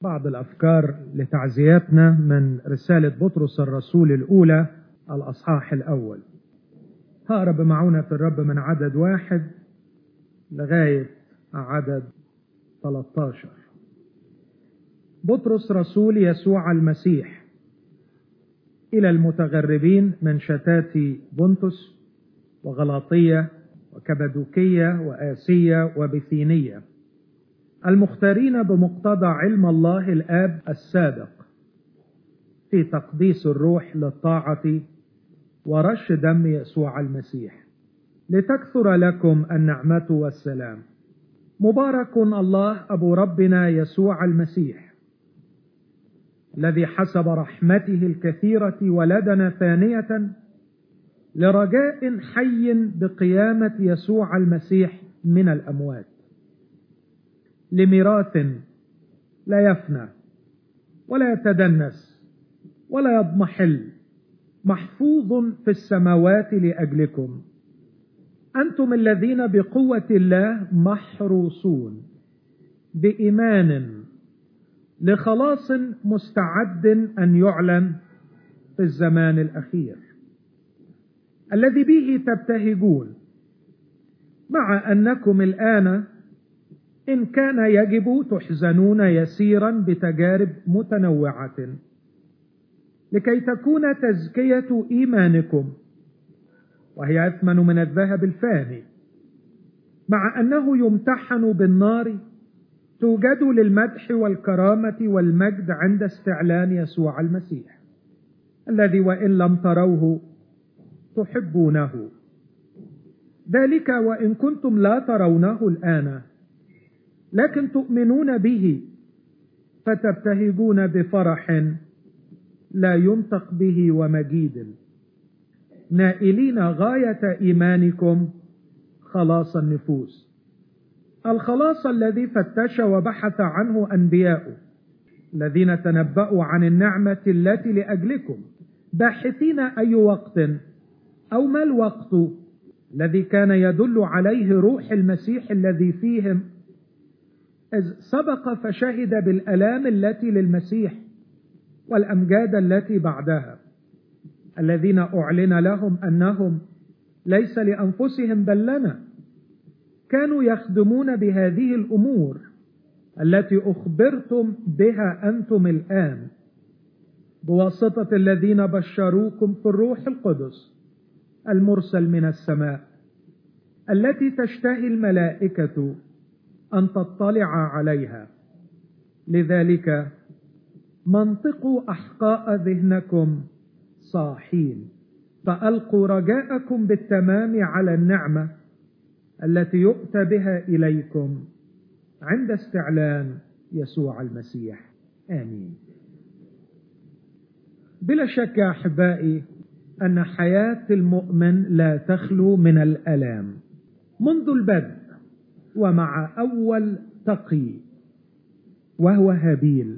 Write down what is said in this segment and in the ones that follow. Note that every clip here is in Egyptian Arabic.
بعض الأفكار لتعزياتنا من رسالة بطرس الرسول الأولى الأصحاح الأول هقرا بمعونة الرب من عدد واحد لغاية عدد 13 بطرس رسول يسوع المسيح إلى المتغربين من شتات بنطس وغلاطية وكبدوكية وآسية وبثينية المختارين بمقتضى علم الله الآب السابق في تقديس الروح للطاعة ورش دم يسوع المسيح لتكثر لكم النعمة والسلام مبارك الله أبو ربنا يسوع المسيح الذي حسب رحمته الكثيرة ولدنا ثانية لرجاء حي بقيامة يسوع المسيح من الأموات لميراث لا يفنى ولا يتدنس ولا يضمحل محفوظ في السماوات لأجلكم أنتم الذين بقوة الله محروسون بإيمان لخلاص مستعد أن يعلن في الزمان الأخير الذي به تبتهجون مع أنكم الآن إن كان يجب تحزنون يسيرا بتجارب متنوعة لكي تكون تزكية إيمانكم وهي أثمن من الذهب الفاني مع أنه يمتحن بالنار توجد للمدح والكرامة والمجد عند استعلان يسوع المسيح الذي وإن لم تروه تحبونه ذلك وإن كنتم لا ترونه الآن لكن تؤمنون به فتبتهجون بفرح لا ينطق به ومجيد نائلين غاية إيمانكم خلاص النفوس الخلاص الذي فتش وبحث عنه أنبياؤه الذين تنبأوا عن النعمة التي لأجلكم باحثين أي وقت أو ما الوقت الذي كان يدل عليه روح المسيح الذي فيهم إذ سبق فشهد بالألام التي للمسيح والأمجاد التي بعدها الذين أعلن لهم أنهم ليس لأنفسهم بل لنا كانوا يخدمون بهذه الأمور التي أخبرتم بها أنتم الآن بواسطة الذين بشروكم في الروح القدس المرسل من السماء التي تشتهي الملائكة أن تطلع عليها لذلك منطقوا أحقاء ذهنكم صاحين فألقوا رجاءكم بالتمام على النعمة التي يؤتى بها إليكم عند استعلان يسوع المسيح آمين بلا شك يا أحبائي أن حياة المؤمن لا تخلو من الألام منذ البدء ومع أول تقي وهو هابيل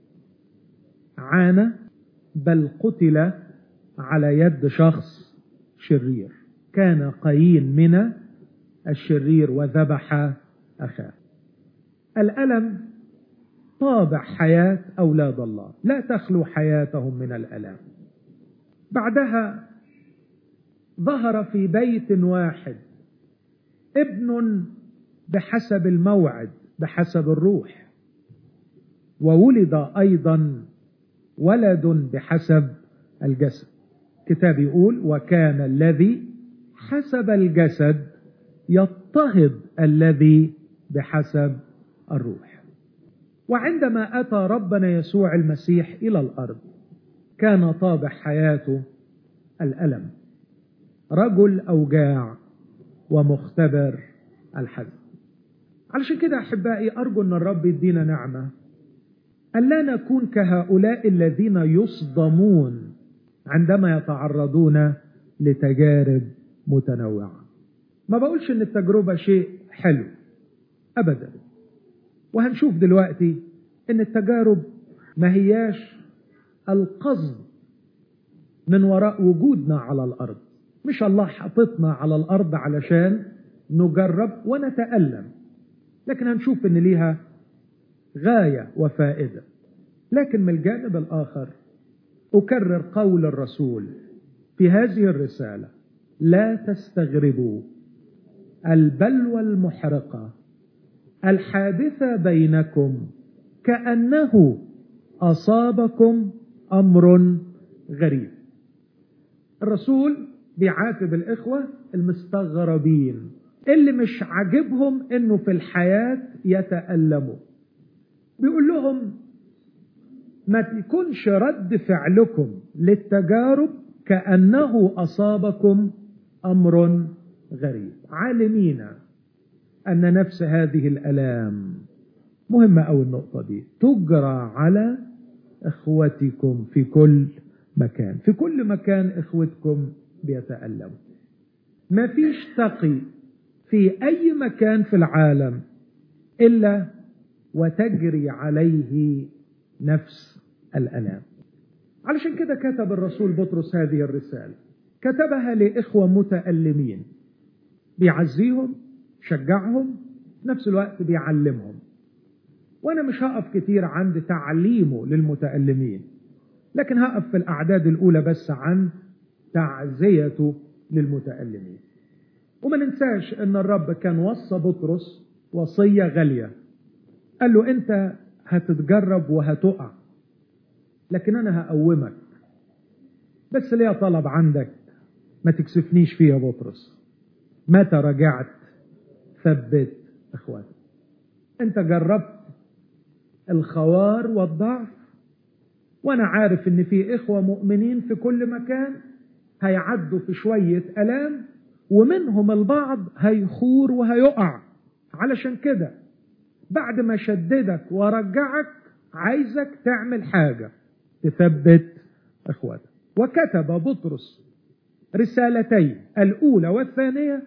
عانى بل قتل على يد شخص شرير كان قايين من الشرير وذبح أخاه الألم طابع حياة أولاد الله لا تخلو حياتهم من الألم بعدها ظهر في بيت واحد ابن بحسب الموعد بحسب الروح وولد أيضا ولد بحسب الجسد كتاب يقول وكان الذي حسب الجسد يضطهد الذي بحسب الروح وعندما أتى ربنا يسوع المسيح إلى الأرض كان طابع حياته الألم رجل أوجاع ومختبر الحزن علشان كده أحبائي أرجو أن الرب يدينا نعمة ألا نكون كهؤلاء الذين يصدمون عندما يتعرضون لتجارب متنوعة ما بقولش ان التجربة شيء حلو ابدا وهنشوف دلوقتي ان التجارب ما هياش القصد من وراء وجودنا على الارض مش الله حطتنا على الارض علشان نجرب ونتألم لكن هنشوف ان ليها غاية وفائدة لكن من الجانب الآخر أكرر قول الرسول في هذه الرسالة لا تستغربوا البلوى المحرقة الحادثة بينكم كأنه أصابكم أمر غريب الرسول بيعاتب الإخوة المستغربين اللي مش عاجبهم انه في الحياة يتألموا بيقول لهم ما تكونش رد فعلكم للتجارب كأنه أصابكم أمر غريب عالمين أن نفس هذه الألام مهمة أو النقطة دي تجرى على إخوتكم في كل مكان في كل مكان إخوتكم بيتألموا ما فيش تقي في أي مكان في العالم إلا وتجري عليه نفس الألام علشان كده كتب الرسول بطرس هذه الرسالة كتبها لإخوة متألمين بيعزيهم شجعهم في نفس الوقت بيعلمهم وأنا مش هقف كتير عند تعليمه للمتألمين لكن هقف في الأعداد الأولى بس عن تعزيته للمتألمين وما ننساش ان الرب كان وصى بطرس وصية غالية قال له انت هتتجرب وهتقع لكن انا هقومك بس ليا طلب عندك ما تكسفنيش فيه يا بطرس متى رجعت ثبت اخواتك انت جربت الخوار والضعف وانا عارف ان في اخوة مؤمنين في كل مكان هيعدوا في شوية الام ومنهم البعض هيخور وهيقع علشان كده بعد ما شددك ورجعك عايزك تعمل حاجة تثبت اخواتك وكتب بطرس رسالتين الاولى والثانية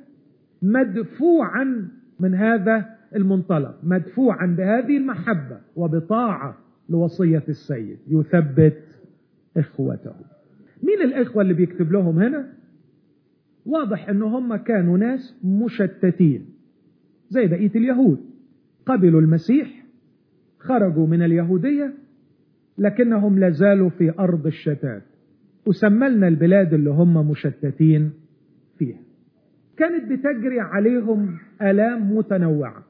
مدفوعا من هذا المنطلق مدفوعا بهذه المحبة وبطاعة لوصية السيد يثبت اخوته مين الاخوة اللي بيكتب لهم هنا واضح ان هم كانوا ناس مشتتين زي بقية اليهود قبلوا المسيح خرجوا من اليهودية لكنهم لازالوا في أرض الشتات وسملنا البلاد اللي هم مشتتين فيها كانت بتجري عليهم آلام متنوعة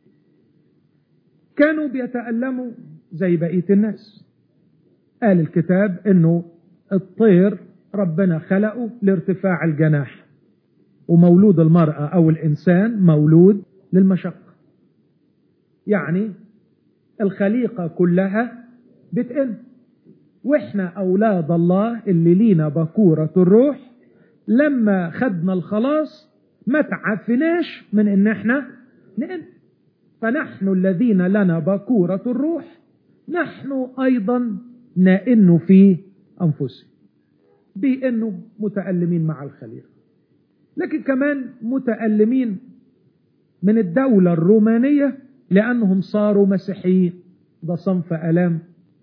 كانوا بيتألموا زي بقية الناس قال الكتاب انه الطير ربنا خلقه لارتفاع الجناح ومولود المرأة أو الإنسان مولود للمشقة يعني الخليقة كلها بتقل وإحنا أولاد الله اللي لينا بكورة الروح لما خدنا الخلاص ما تعفناش من إن إحنا نقل فنحن الذين لنا بكورة الروح نحن أيضا نائن في أنفسنا بأنه متألمين مع الخليقة لكن كمان متألمين من الدولة الرومانية لأنهم صاروا مسيحيين ده صنف ألام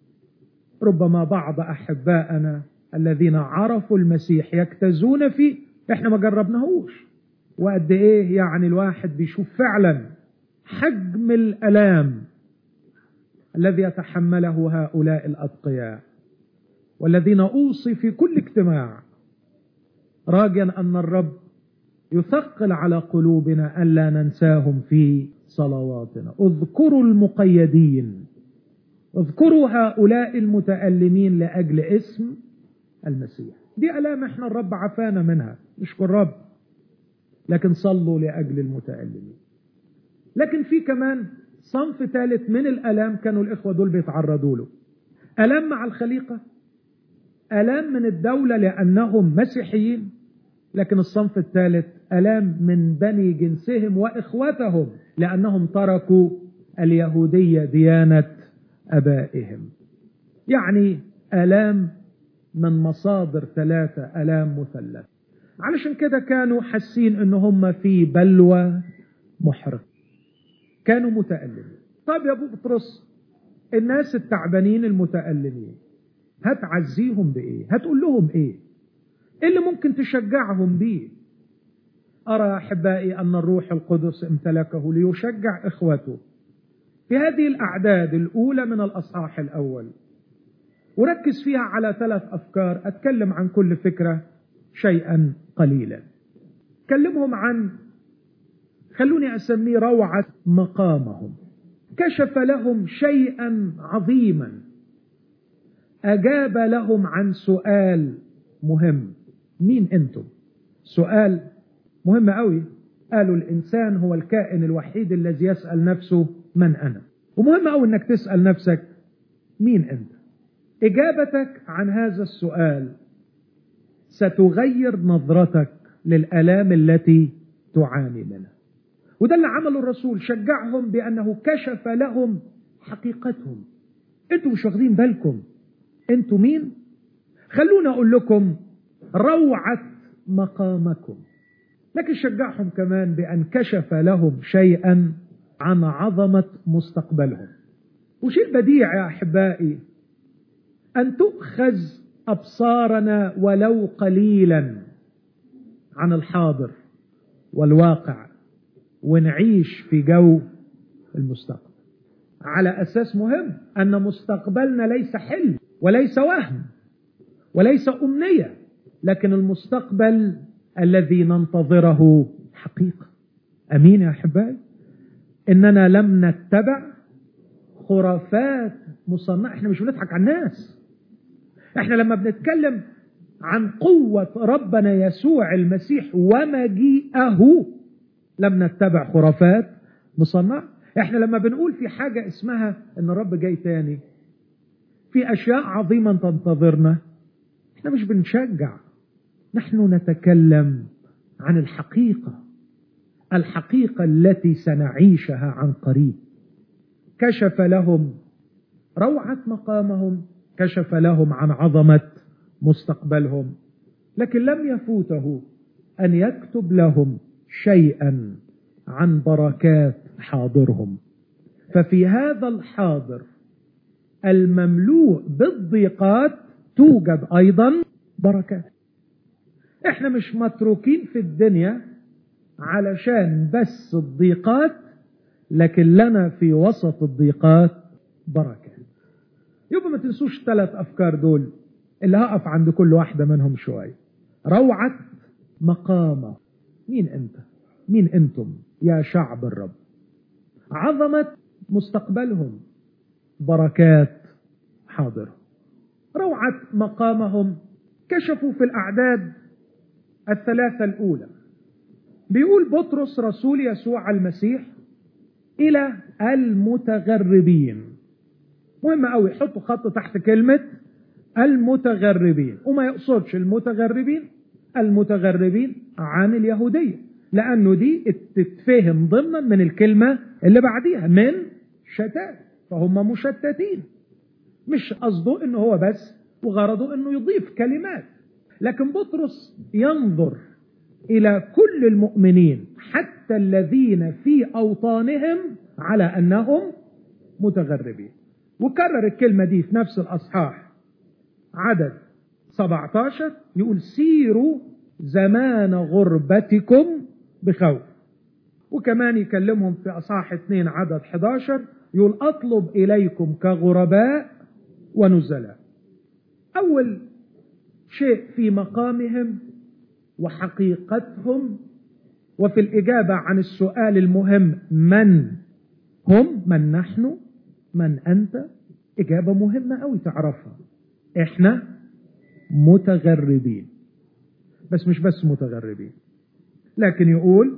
ربما بعض أحبائنا الذين عرفوا المسيح يكتزون فيه احنا ما جربناهوش وقد ايه يعني الواحد بيشوف فعلا حجم الألام الذي يتحمله هؤلاء الأتقياء والذين أوصي في كل اجتماع راجيا أن الرب يثقل على قلوبنا ألا ننساهم في صلواتنا اذكروا المقيدين اذكروا هؤلاء المتألمين لأجل اسم المسيح دي ألام احنا الرب عفانا منها نشكر الرب لكن صلوا لأجل المتألمين لكن في كمان صنف ثالث من الألام كانوا الإخوة دول بيتعرضوا له ألام مع الخليقة ألام من الدولة لأنهم مسيحيين لكن الصنف الثالث ألام من بني جنسهم وإخوتهم لأنهم تركوا اليهودية ديانة أبائهم يعني ألام من مصادر ثلاثة ألام مثلثة علشان كده كانوا حاسين ان هم في بلوى محرقة كانوا متألمين طيب يا ابو بطرس الناس التعبانين المتألمين هتعزيهم بإيه هتقول لهم إيه إيه اللي ممكن تشجعهم بيه أرى أحبائي أن الروح القدس امتلكه ليشجع إخوته في هذه الأعداد الأولى من الأصحاح الأول وركز فيها على ثلاث أفكار أتكلم عن كل فكرة شيئا قليلا كلمهم عن خلوني أسميه روعة مقامهم كشف لهم شيئا عظيما أجاب لهم عن سؤال مهم مين أنتم سؤال مهم قوي قالوا الإنسان هو الكائن الوحيد الذي يسأل نفسه من أنا ومهم قوي أنك تسأل نفسك مين أنت إجابتك عن هذا السؤال ستغير نظرتك للآلام التي تعاني منها وده اللي عمله الرسول شجعهم بأنه كشف لهم حقيقتهم انتوا مش واخدين بالكم انتوا مين خلونا اقول لكم روعة مقامكم لكن شجعهم كمان بأن كشف لهم شيئا عن عظمة مستقبلهم وشيء بديع يا أحبائي أن تؤخذ أبصارنا ولو قليلا عن الحاضر والواقع ونعيش في جو المستقبل على أساس مهم أن مستقبلنا ليس حلم وليس وهم وليس أمنية لكن المستقبل الذي ننتظره حقيقة أمين يا أحبائي إننا لم نتبع خرافات مصنعة احنا مش بنضحك على الناس احنا لما بنتكلم عن قوة ربنا يسوع المسيح ومجيئه لم نتبع خرافات مصنعة احنا لما بنقول في حاجة اسمها ان الرب جاي تاني في اشياء عظيمة تنتظرنا احنا مش بنشجع نحن نتكلم عن الحقيقة الحقيقة التي سنعيشها عن قريب كشف لهم روعة مقامهم كشف لهم عن عظمة مستقبلهم لكن لم يفوته أن يكتب لهم شيئا عن بركات حاضرهم ففي هذا الحاضر المملوء بالضيقات توجد أيضا بركات احنا مش متروكين في الدنيا علشان بس الضيقات لكن لنا في وسط الضيقات بركة يبقى ما تنسوش الثلاث أفكار دول اللي هقف عند كل واحدة منهم شوية روعة مقامة مين أنت مين أنتم يا شعب الرب عظمة مستقبلهم بركات حاضرهم روعة مقامهم كشفوا في الأعداد الثلاثة الأولى بيقول بطرس رسول يسوع المسيح إلى المتغربين مهم قوي حطوا خط تحت كلمة المتغربين وما يقصدش المتغربين المتغربين عن اليهودية لأنه دي تتفهم ضمنا من الكلمة اللي بعديها من شتات فهم مشتتين مش قصده انه هو بس وغرضه انه يضيف كلمات لكن بطرس ينظر الى كل المؤمنين حتى الذين في اوطانهم على انهم متغربين وكرر الكلمة دي في نفس الاصحاح عدد 17 يقول سيروا زمان غربتكم بخوف وكمان يكلمهم في اصحاح 2 عدد 11 يقول اطلب اليكم كغرباء ونزلاء اول شيء في مقامهم وحقيقتهم وفي الإجابة عن السؤال المهم من هم من نحن من أنت إجابة مهمة أوي تعرفها إحنا متغربين بس مش بس متغربين لكن يقول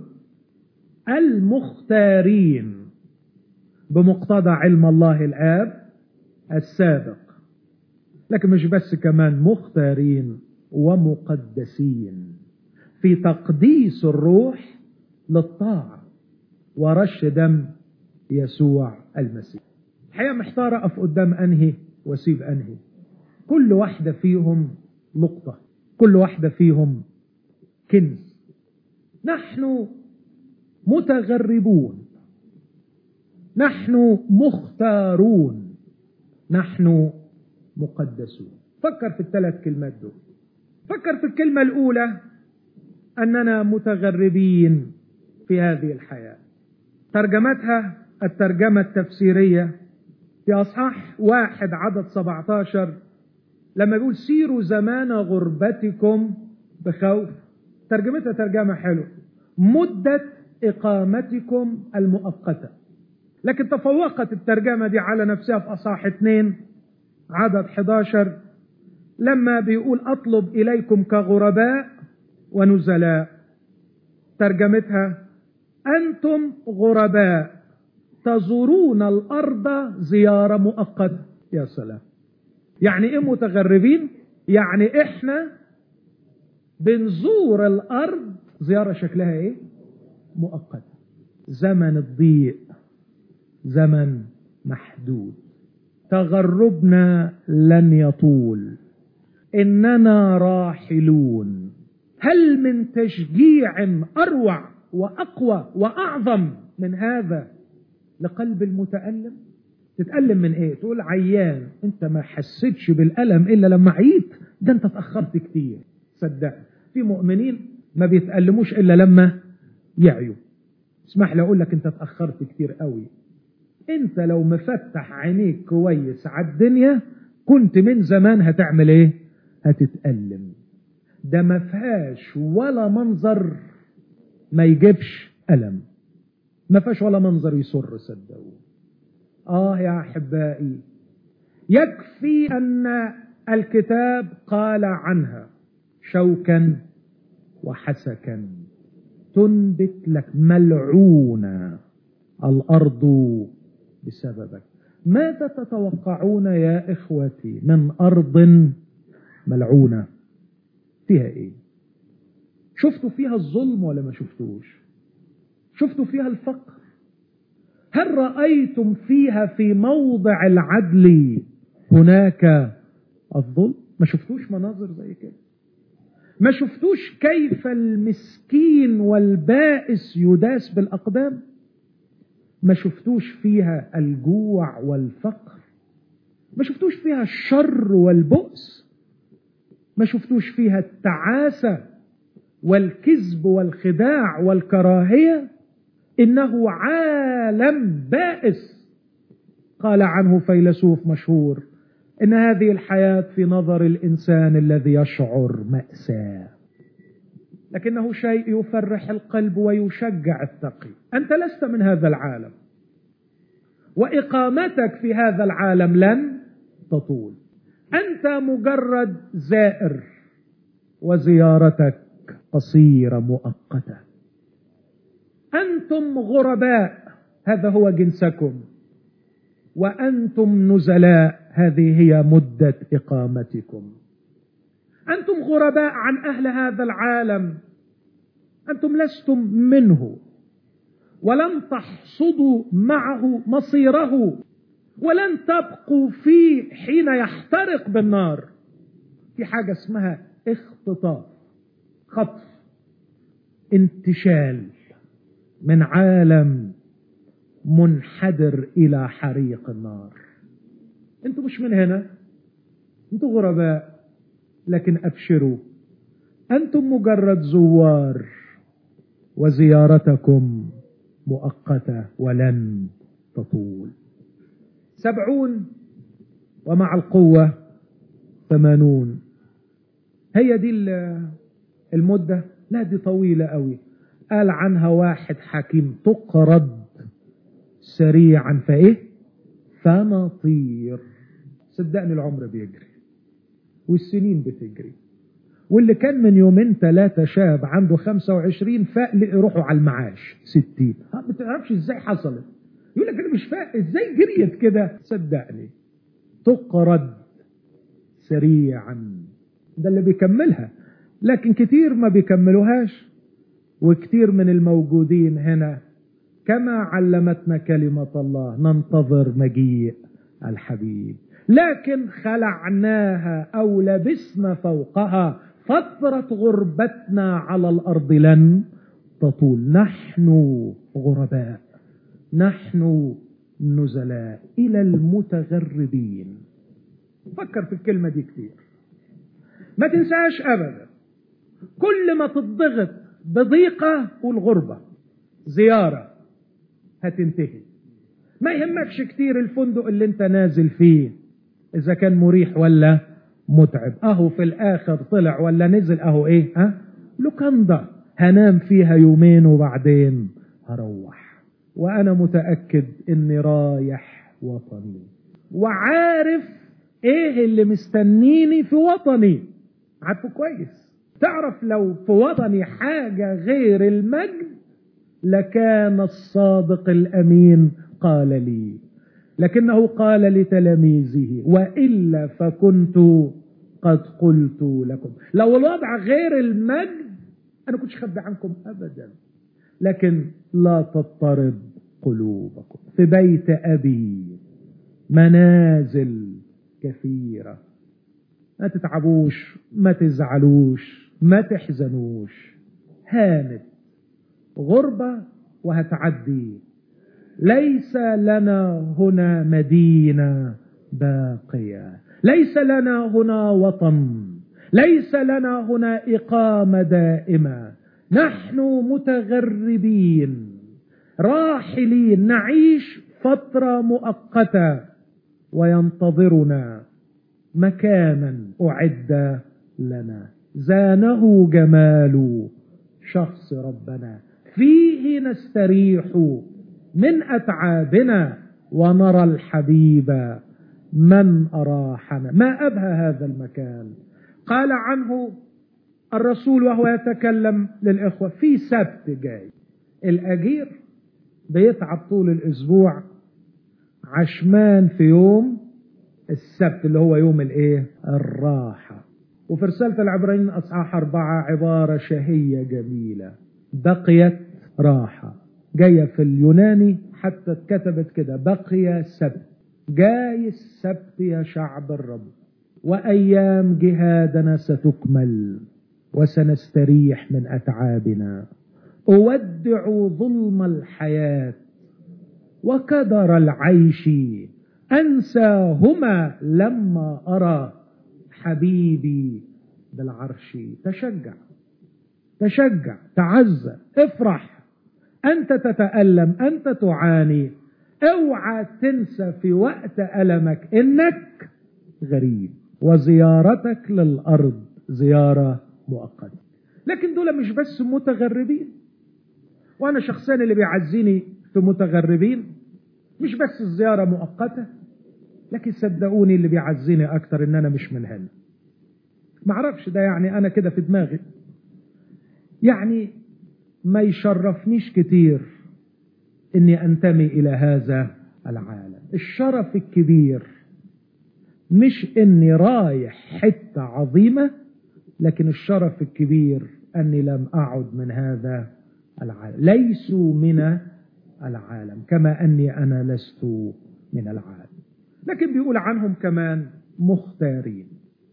المختارين بمقتضى علم الله الآب السابق لكن مش بس كمان مختارين ومقدسين في تقديس الروح للطاعة ورش دم يسوع المسيح الحقيقة محتار أقف قدام أنهي واسيب أنهي كل واحدة فيهم نقطة كل واحدة فيهم كنز نحن متغربون نحن مختارون نحن مقدسون فكر في الثلاث كلمات دول فكر في الكلمة الأولى أننا متغربين في هذه الحياة ترجمتها الترجمة التفسيرية في أصحاح واحد عدد 17 لما بيقول سيروا زمان غربتكم بخوف ترجمتها ترجمة حلوة مدة إقامتكم المؤقتة لكن تفوقت الترجمة دي على نفسها في أصحاح اثنين عدد 11 لما بيقول أطلب إليكم كغرباء ونزلاء ترجمتها أنتم غرباء تزورون الأرض زيارة مؤقتة يا سلام يعني إيه متغربين يعني إحنا بنزور الأرض زيارة شكلها إيه مؤقتة زمن الضيق زمن محدود تغربنا لن يطول اننا راحلون هل من تشجيع اروع واقوى واعظم من هذا لقلب المتالم تتالم من ايه تقول عيان انت ما حسيتش بالالم الا لما عييت ده انت اتاخرت كتير صدق في مؤمنين ما بيتالموش الا لما يعيوا اسمح لي اقول لك انت اتاخرت كتير قوي انت لو مفتح عينيك كويس على الدنيا كنت من زمان هتعمل ايه هتتألم ده ما فيهاش ولا منظر ما يجيبش ألم ما فيهاش ولا منظر يسر صدقوا آه يا أحبائي يكفي أن الكتاب قال عنها شوكا وحسكا تنبت لك ملعونة الأرض بسببك ماذا تتوقعون يا إخوتي من أرض ملعونة فيها إيه شفتوا فيها الظلم ولا ما شفتوش شفتوا فيها الفقر هل رأيتم فيها في موضع العدل هناك الظلم ما شفتوش مناظر زي كده ما شفتوش كيف المسكين والبائس يداس بالأقدام ما شفتوش فيها الجوع والفقر ما شفتوش فيها الشر والبؤس ما شفتوش فيها التعاسة والكذب والخداع والكراهية إنه عالم بائس قال عنه فيلسوف مشهور إن هذه الحياة في نظر الإنسان الذي يشعر مأساة لكنه شيء يفرح القلب ويشجع التقي أنت لست من هذا العالم وإقامتك في هذا العالم لن تطول أنت مجرد زائر وزيارتك قصيرة مؤقتة أنتم غرباء هذا هو جنسكم وأنتم نزلاء هذه هي مدة إقامتكم أنتم غرباء عن أهل هذا العالم أنتم لستم منه ولن تحصدوا معه مصيره ولن تبقوا فيه حين يحترق بالنار في حاجة اسمها اختطاف خطف انتشال من عالم منحدر إلى حريق النار انتوا مش من هنا انتوا غرباء لكن أبشروا أنتم مجرد زوار وزيارتكم مؤقتة ولن تطول سبعون ومع القوة ثمانون هي دي المدة لا دي طويلة قوي قال عنها واحد حكيم تقرض سريعا فايه فنطير صدقني العمر بيجري والسنين بتجري واللي كان من يومين ثلاثة شاب عنده 25 فاق يروحوا على المعاش 60 ما تعرفش ازاي حصلت يقول لك انا مش فاق ازاي جريت كده صدقني تقرد سريعا ده اللي بيكملها لكن كتير ما بيكملوهاش وكتير من الموجودين هنا كما علمتنا كلمة الله ننتظر مجيء الحبيب لكن خلعناها أو لبسنا فوقها فترة غربتنا على الأرض لن تطول نحن غرباء نحن نزلاء إلى المتغربين فكر في الكلمة دي كتير ما تنساش أبدا كل ما تضغط بضيقة والغربة زيارة هتنتهي ما يهمكش كتير الفندق اللي انت نازل فيه اذا كان مريح ولا متعب اهو في الاخر طلع ولا نزل اهو ايه ها لوكاندا هنام فيها يومين وبعدين هروح وانا متاكد اني رايح وطني وعارف ايه اللي مستنيني في وطني عارفه كويس تعرف لو في وطني حاجه غير المجد لكان الصادق الامين قال لي لكنه قال لتلاميذه والا فكنت قد قلت لكم لو الوضع غير المجد انا كنتش خبي عنكم ابدا لكن لا تضطرب قلوبكم في بيت ابي منازل كثيره ما تتعبوش ما تزعلوش ما تحزنوش هانت غربه وهتعدي ليس لنا هنا مدينه باقيه ليس لنا هنا وطن ليس لنا هنا اقامه دائمه نحن متغربين راحلين نعيش فتره مؤقته وينتظرنا مكانا اعد لنا زانه جمال شخص ربنا فيه نستريح من اتعابنا ونرى الحبيب من اراحنا ما ابهى هذا المكان قال عنه الرسول وهو يتكلم للاخوه في سبت جاي الاجير بيتعب طول الاسبوع عشمان في يوم السبت اللي هو يوم الايه الراحه وفي رساله العبرانيين اصحاح اربعه عباره شهيه جميله بقيت راحه جايه في اليوناني حتى اتكتبت كده بقي سبت جاي السبت يا شعب الرب وايام جهادنا ستكمل وسنستريح من اتعابنا اودع ظلم الحياه وكدر العيش انساهما لما ارى حبيبي بالعرش تشجع تشجع تعزى افرح انت تتالم انت تعاني اوعى تنسى في وقت المك انك غريب وزيارتك للارض زياره مؤقته لكن دول مش بس متغربين وانا شخصيا اللي بيعزيني في متغربين مش بس الزياره مؤقته لكن صدقوني اللي بيعزيني اكتر ان انا مش من هنا معرفش ده يعني انا كده في دماغي يعني ما يشرفنيش كتير اني انتمي الى هذا العالم الشرف الكبير مش اني رايح حته عظيمه لكن الشرف الكبير اني لم اعد من هذا العالم ليسوا من العالم كما اني انا لست من العالم لكن بيقول عنهم كمان مختارين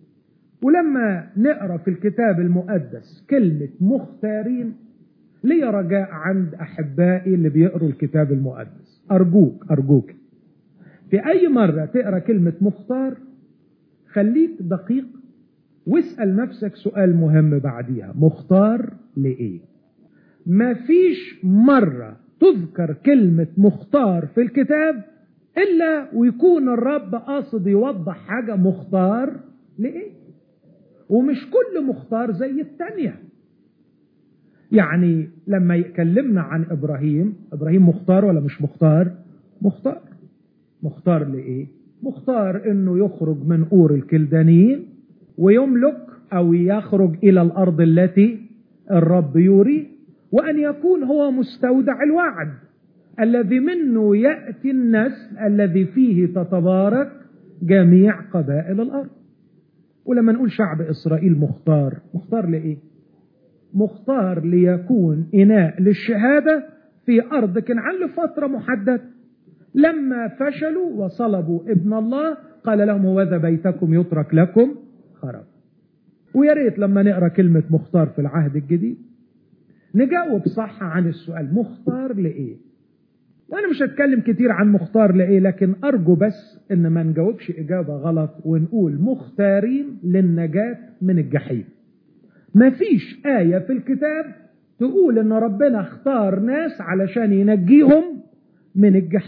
ولما نقرا في الكتاب المقدس كلمه مختارين لي رجاء عند احبائي اللي بيقروا الكتاب المقدس ارجوك ارجوك في اي مره تقرا كلمه مختار خليك دقيق واسال نفسك سؤال مهم بعديها مختار لايه ما فيش مره تذكر كلمه مختار في الكتاب الا ويكون الرب قاصد يوضح حاجه مختار لايه ومش كل مختار زي الثانيه يعني لما يكلمنا عن ابراهيم ابراهيم مختار ولا مش مختار مختار مختار لايه مختار انه يخرج من اور الكلدانيين ويملك او يخرج الى الارض التي الرب يريه وان يكون هو مستودع الوعد الذي منه ياتي النسل الذي فيه تتبارك جميع قبائل الارض ولما نقول شعب اسرائيل مختار مختار لايه مختار ليكون اناء للشهاده في ارض كنعان لفتره محدده لما فشلوا وصلبوا ابن الله قال لهم هوذا بيتكم يترك لكم خراب ويا ريت لما نقرا كلمه مختار في العهد الجديد نجاوب صح عن السؤال مختار لايه وانا مش هتكلم كتير عن مختار لايه لكن ارجو بس ان ما نجاوبش اجابه غلط ونقول مختارين للنجاه من الجحيم مفيش ايه في الكتاب تقول ان ربنا اختار ناس علشان ينجيهم من الجحيم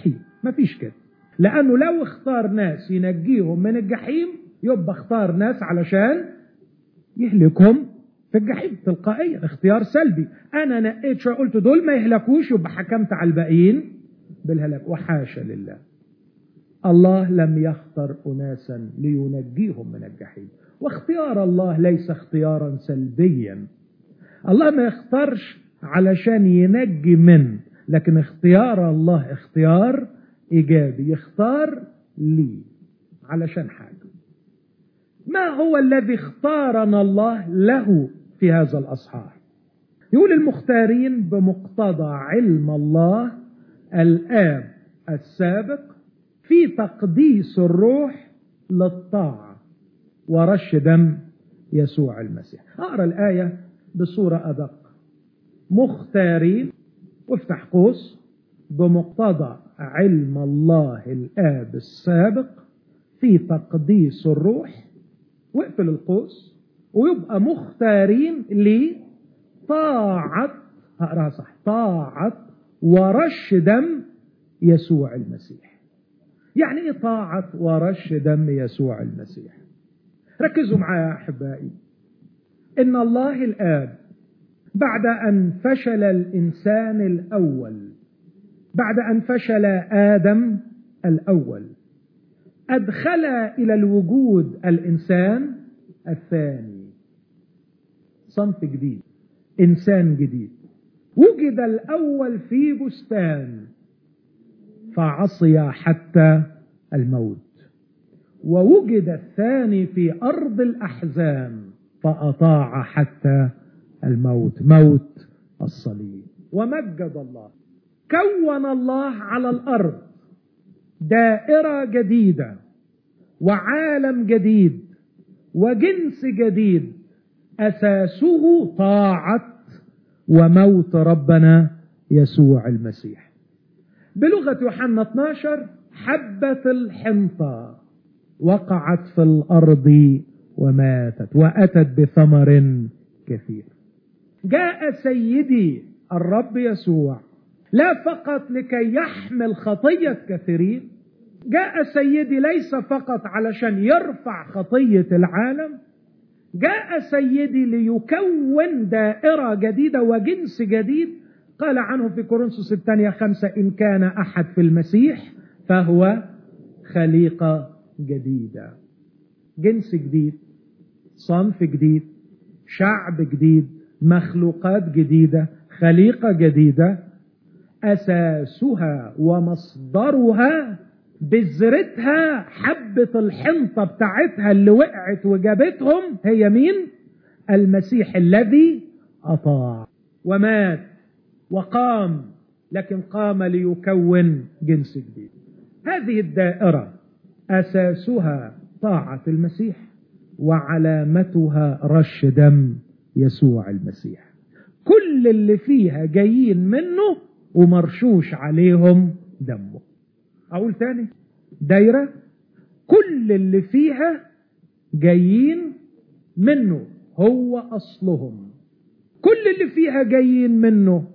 مفيش كده لأنه لو اختار ناس ينجيهم من الجحيم يبقى اختار ناس علشان يهلكهم في الجحيم تلقائيا اختيار سلبي انا نقيت شويه قلت دول ما يهلكوش يبقى حكمت على الباقيين بالهلاك وحاشا لله الله لم يختر اناسا لينجيهم من الجحيم واختيار الله ليس اختيارا سلبيا الله ما يختارش علشان ينجي من لكن اختيار الله اختيار ايجابي يختار لي علشان حاجه ما هو الذي اختارنا الله له في هذا الاصحاح يقول المختارين بمقتضى علم الله الاب السابق في تقديس الروح للطاعه ورش دم يسوع المسيح اقرا الايه بصوره ادق مختارين وافتح قوس بمقتضى علم الله الاب السابق في تقديس الروح واقفل القوس ويبقى مختارين لطاعة هقراها صح طاعة ورش دم يسوع المسيح يعني ايه طاعة ورش دم يسوع المسيح ركزوا معايا يا احبائي ان الله الاب بعد ان فشل الانسان الاول بعد ان فشل ادم الاول أدخل إلى الوجود الإنسان الثاني صنف جديد إنسان جديد وجد الأول في بستان فعصي حتى الموت ووجد الثاني في أرض الأحزان فأطاع حتى الموت موت الصليب ومجد الله كون الله على الأرض دائرة جديدة وعالم جديد وجنس جديد أساسه طاعة وموت ربنا يسوع المسيح بلغة يوحنا 12 حبة الحنطة وقعت في الأرض وماتت وأتت بثمر كثير جاء سيدي الرب يسوع لا فقط لكي يحمل خطية كثيرين جاء سيدي ليس فقط علشان يرفع خطية العالم جاء سيدي ليكون دائرة جديدة وجنس جديد قال عنه في كورنثوس الثانية خمسة إن كان أحد في المسيح فهو خليقة جديدة جنس جديد صنف جديد شعب جديد مخلوقات جديدة خليقة جديدة أساسها ومصدرها بذرتها حبة الحنطة بتاعتها اللي وقعت وجابتهم هي مين المسيح الذي أطاع ومات وقام لكن قام ليكون جنس جديد هذه الدائرة أساسها طاعة المسيح وعلامتها رش دم يسوع المسيح كل اللي فيها جايين منه ومرشوش عليهم دمه اقول تاني دايرة كل اللي فيها جايين منه هو اصلهم كل اللي فيها جايين منه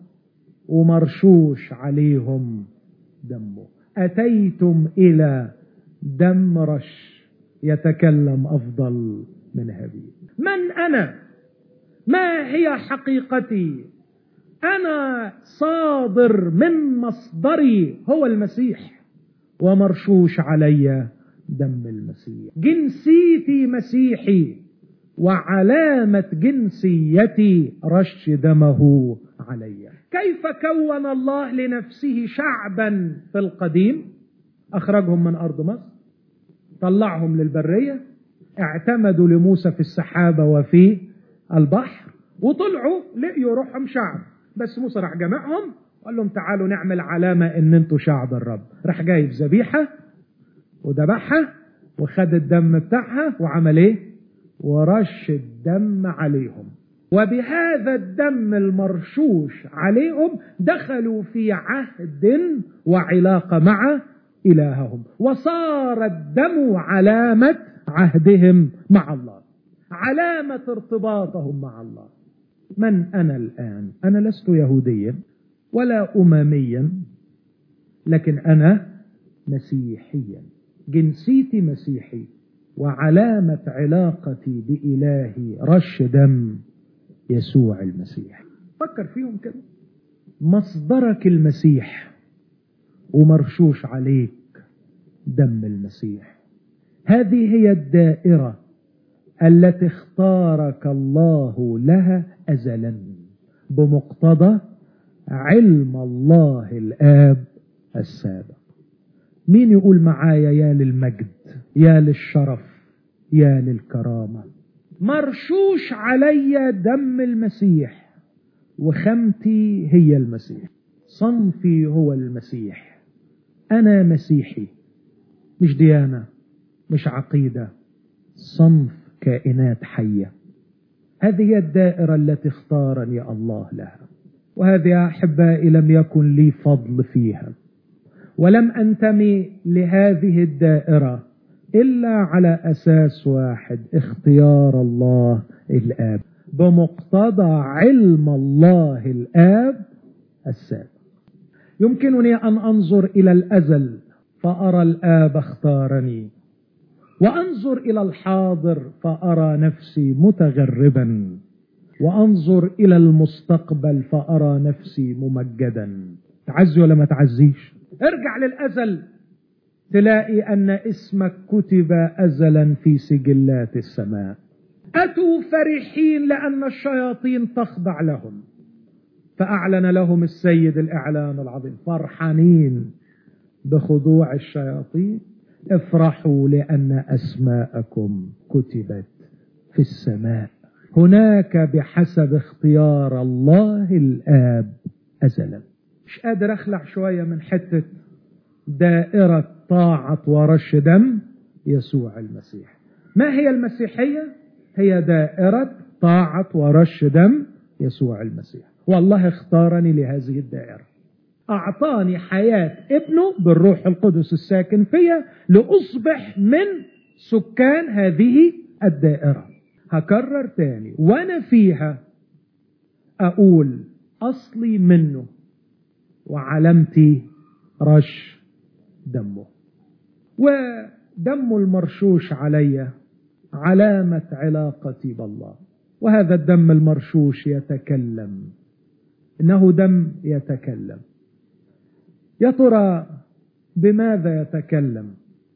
ومرشوش عليهم دمه اتيتم الى دم رش يتكلم افضل من هابيل من انا ما هي حقيقتي انا صادر من مصدري هو المسيح ومرشوش علي دم المسيح جنسيتي مسيحي وعلامة جنسيتي رش دمه علي كيف كون الله لنفسه شعبا في القديم أخرجهم من أرض مصر طلعهم للبرية اعتمدوا لموسى في السحابة وفي البحر وطلعوا لقيوا روحهم شعب بس موسى راح جمعهم وقال لهم تعالوا نعمل علامة ان انتوا شعب الرب راح جايب ذبيحة وذبحها وخد الدم بتاعها وعمل ايه ورش الدم عليهم وبهذا الدم المرشوش عليهم دخلوا في عهد وعلاقة مع إلههم وصار الدم علامة عهدهم مع الله علامة ارتباطهم مع الله من أنا الآن أنا لست يهوديا ولا أمميا لكن أنا مسيحيا جنسيتي مسيحي وعلامة علاقتي بإلهي رش دم يسوع المسيح فكر فيهم كده مصدرك المسيح ومرشوش عليك دم المسيح هذه هي الدائرة التي اختارك الله لها أزلا بمقتضى علم الله الآب السابق مين يقول معايا يا للمجد يا للشرف يا للكرامة مرشوش علي دم المسيح وخمتي هي المسيح صنفي هو المسيح أنا مسيحي مش ديانة مش عقيدة صنف كائنات حية هذه هي الدائرة التي اختارني الله لها وهذه أحبائي لم يكن لي فضل فيها ولم أنتمي لهذه الدائرة إلا على أساس واحد اختيار الله الآب بمقتضى علم الله الآب السابق يمكنني أن أنظر إلى الأزل فأرى الآب اختارني وأنظر إلى الحاضر فأرى نفسي متغربا وأنظر إلى المستقبل فأرى نفسي ممجدا تعزي ولا ما تعزيش ارجع للأزل تلاقي أن اسمك كتب أزلا في سجلات السماء أتوا فرحين لأن الشياطين تخضع لهم فأعلن لهم السيد الإعلان العظيم فرحانين بخضوع الشياطين افرحوا لأن أسماءكم كتبت في السماء هناك بحسب اختيار الله الآب أزلا مش قادر أخلع شوية من حتة دائرة طاعة ورش دم يسوع المسيح ما هي المسيحية؟ هي دائرة طاعة ورش دم يسوع المسيح والله اختارني لهذه الدائرة أعطاني حياة ابنه بالروح القدس الساكن فيا لأصبح من سكان هذه الدائرة هكرر تاني وأنا فيها أقول أصلي منه وعلامتي رش دمه ودم المرشوش علي علامة علاقتي بالله وهذا الدم المرشوش يتكلم إنه دم يتكلم يا ترى بماذا يتكلم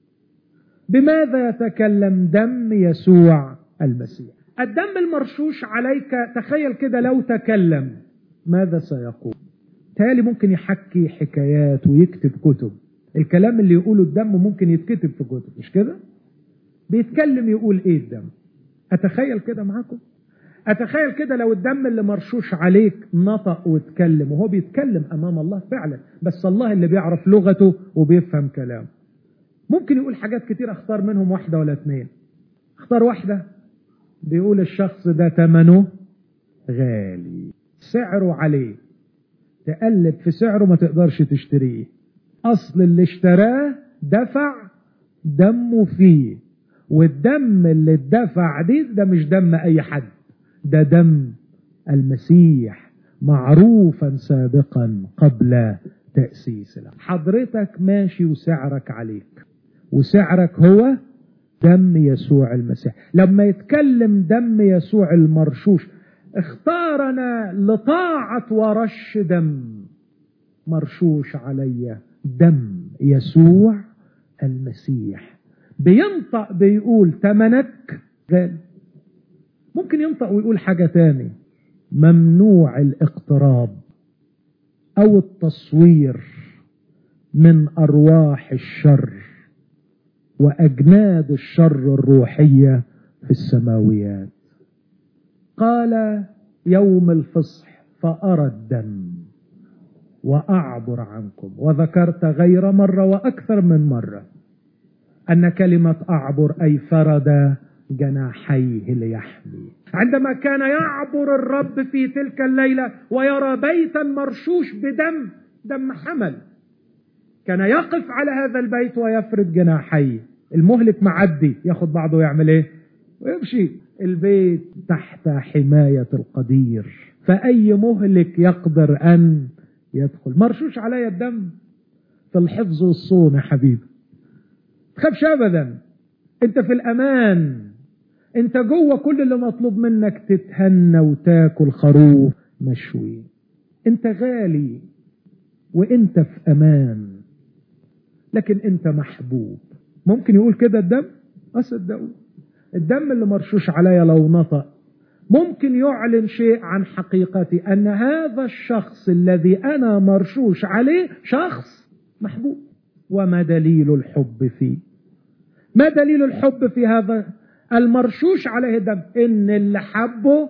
بماذا يتكلم دم يسوع المسيح الدم المرشوش عليك تخيل كده لو تكلم ماذا سيقول تالي ممكن يحكي حكايات ويكتب كتب الكلام اللي يقوله الدم ممكن يتكتب في كتب مش كده بيتكلم يقول ايه الدم اتخيل كده معاكم اتخيل كده لو الدم اللي مرشوش عليك نطق واتكلم وهو بيتكلم امام الله فعلا بس الله اللي بيعرف لغته وبيفهم كلامه ممكن يقول حاجات كتير اختار منهم واحدة ولا اثنين اختار واحدة بيقول الشخص ده ثمنه غالي سعره عليه تقلب في سعره ما تقدرش تشتريه اصل اللي اشتراه دفع دمه فيه والدم اللي اتدفع دي ده مش دم اي حد ده دم المسيح معروفا سابقا قبل تأسيس الأمر حضرتك ماشي وسعرك عليك وسعرك هو دم يسوع المسيح لما يتكلم دم يسوع المرشوش اختارنا لطاعة ورش دم مرشوش علي دم يسوع المسيح بينطق بيقول تمنك غالي ممكن ينطق ويقول حاجة تاني ممنوع الاقتراب او التصوير من ارواح الشر واجناد الشر الروحية في السماويات قال يوم الفصح فارى الدم واعبر عنكم وذكرت غير مرة واكثر من مرة ان كلمة اعبر اي فرد جناحيه ليحمي عندما كان يعبر الرب في تلك الليلة ويرى بيتا مرشوش بدم دم حمل كان يقف على هذا البيت ويفرد جناحيه المهلك معدي ياخد بعضه ويعمل ايه ويمشي البيت تحت حماية القدير فأي مهلك يقدر أن يدخل مرشوش علي الدم في الحفظ والصون يا حبيبي تخافش ابدا انت في الامان انت جوه كل اللي مطلوب منك تتهنى وتاكل خروف مشوي انت غالي وانت في امان لكن انت محبوب ممكن يقول كده الدم اصدقوا الدم اللي مرشوش عليا لو نطق ممكن يعلن شيء عن حقيقتي ان هذا الشخص الذي انا مرشوش عليه شخص محبوب وما دليل الحب فيه ما دليل الحب في هذا المرشوش عليه دم ان اللي حبه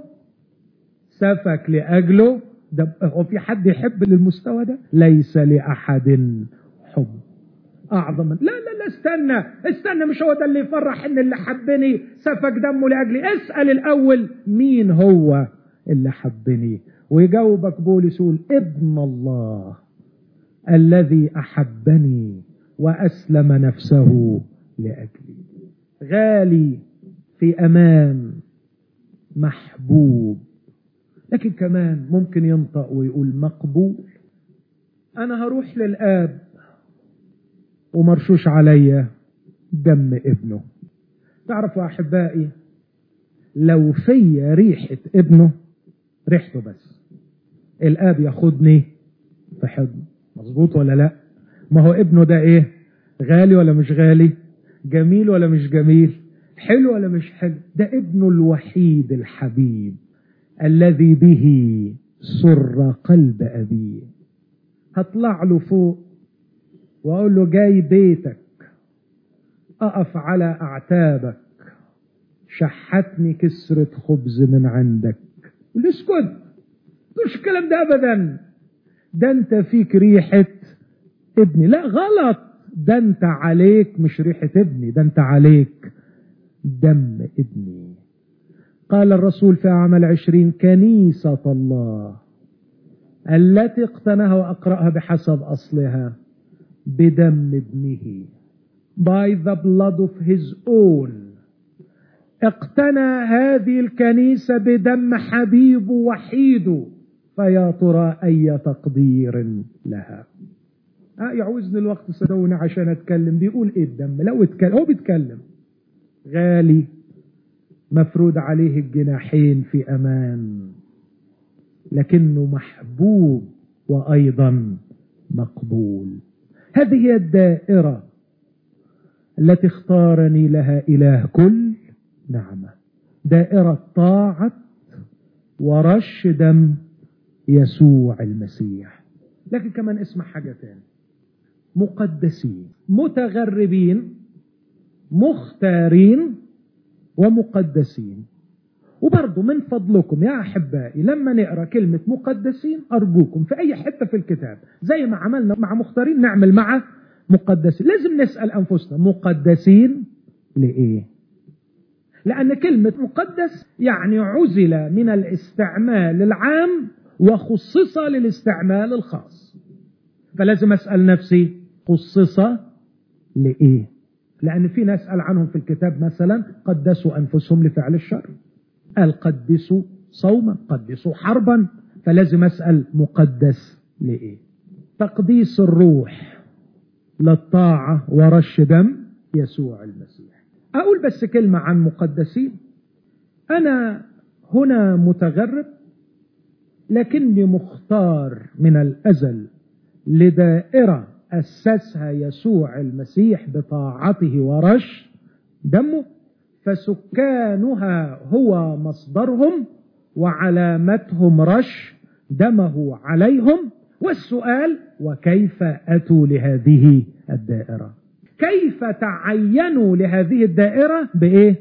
سفك لاجله دم هو في حد يحب للمستوى ده ليس لاحد حب اعظم من لا لا لا استنى استنى مش هو ده اللي يفرح ان اللي حبني سفك دمه لاجلي اسال الاول مين هو اللي حبني ويجاوبك بولس يقول ابن الله الذي احبني واسلم نفسه لاجلي غالي في امان محبوب لكن كمان ممكن ينطق ويقول مقبول انا هروح للاب ومرشوش عليا دم ابنه تعرفوا احبائي لو في ريحه ابنه ريحته بس الاب ياخدني في حضن مظبوط ولا لا ما هو ابنه ده ايه غالي ولا مش غالي جميل ولا مش جميل حلو ولا مش حلو ده ابنه الوحيد الحبيب الذي به سر قلب ابيه هطلع له فوق واقول له جاي بيتك اقف على اعتابك شحتني كسرة خبز من عندك قول اسكت مش الكلام ده ابدا ده انت فيك ريحة ابني لا غلط ده انت عليك مش ريحة ابني ده انت عليك دم ابني قال الرسول في عمل عشرين كنيسة الله التي اقتناها وأقرأها بحسب أصلها بدم ابنه by the blood of his own اقتنى هذه الكنيسة بدم حبيب وحيد فيا ترى أي تقدير لها آه يعوزني الوقت صدقوني عشان أتكلم بيقول إيه الدم لو اتكلم هو بيتكلم غالي مفروض عليه الجناحين في أمان لكنه محبوب وأيضا مقبول هذه هي الدائرة التي اختارني لها إله كل نعمة دائرة طاعة ورش دم يسوع المسيح لكن كمان اسمع حاجة تاني مقدسين متغربين مختارين ومقدسين وبرضه من فضلكم يا أحبائي لما نقرأ كلمة مقدسين أرجوكم في أي حتة في الكتاب زي ما عملنا مع مختارين نعمل مع مقدسين لازم نسأل أنفسنا مقدسين لإيه لأن كلمة مقدس يعني عزل من الاستعمال العام وخصص للاستعمال الخاص فلازم أسأل نفسي خصص لإيه لأن في ناس قال عنهم في الكتاب مثلا قدسوا أنفسهم لفعل الشر قال قدسوا صوما قدسوا حربا فلازم أسأل مقدس لإيه تقديس الروح للطاعة ورش دم يسوع المسيح أقول بس كلمة عن مقدسين أنا هنا متغرب لكني مختار من الأزل لدائرة أسسها يسوع المسيح بطاعته ورش دمه فسكانها هو مصدرهم وعلامتهم رش دمه عليهم والسؤال وكيف أتوا لهذه الدائرة كيف تعينوا لهذه الدائرة بإيه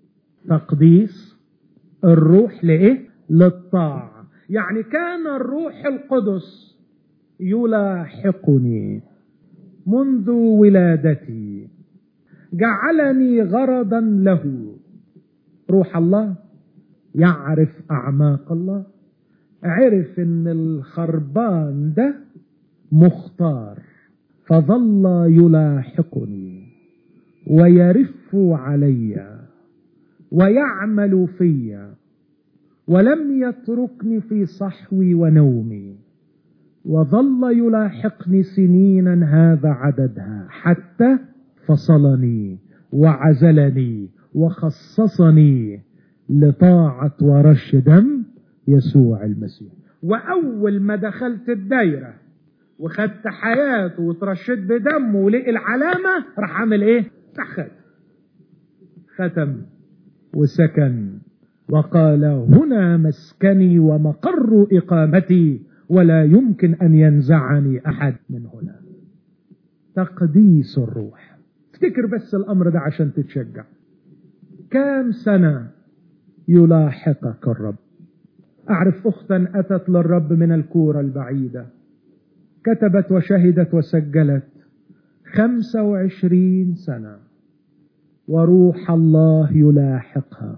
تقديس الروح لإيه للطاعة يعني كان الروح القدس يلاحقني منذ ولادتي جعلني غرضا له روح الله يعرف أعماق الله عرف ان الخربان ده مختار فظل يلاحقني ويرف علي ويعمل في ولم يتركني في صحوي ونومي وظل يلاحقني سنينا هذا عددها حتى فصلني وعزلني وخصصني لطاعة ورش دم يسوع المسيح وأول ما دخلت الدايرة وخدت حياته وترشد بدمه ولقي العلامة راح عامل ايه؟ راح ختم ختم وسكن وقال هنا مسكني ومقر إقامتي ولا يمكن أن ينزعني أحد من هنا تقديس الروح افتكر بس الأمر ده عشان تتشجع كام سنة يلاحقك الرب أعرف أختا أتت للرب من الكورة البعيدة كتبت وشهدت وسجلت خمسة وعشرين سنة وروح الله يلاحقها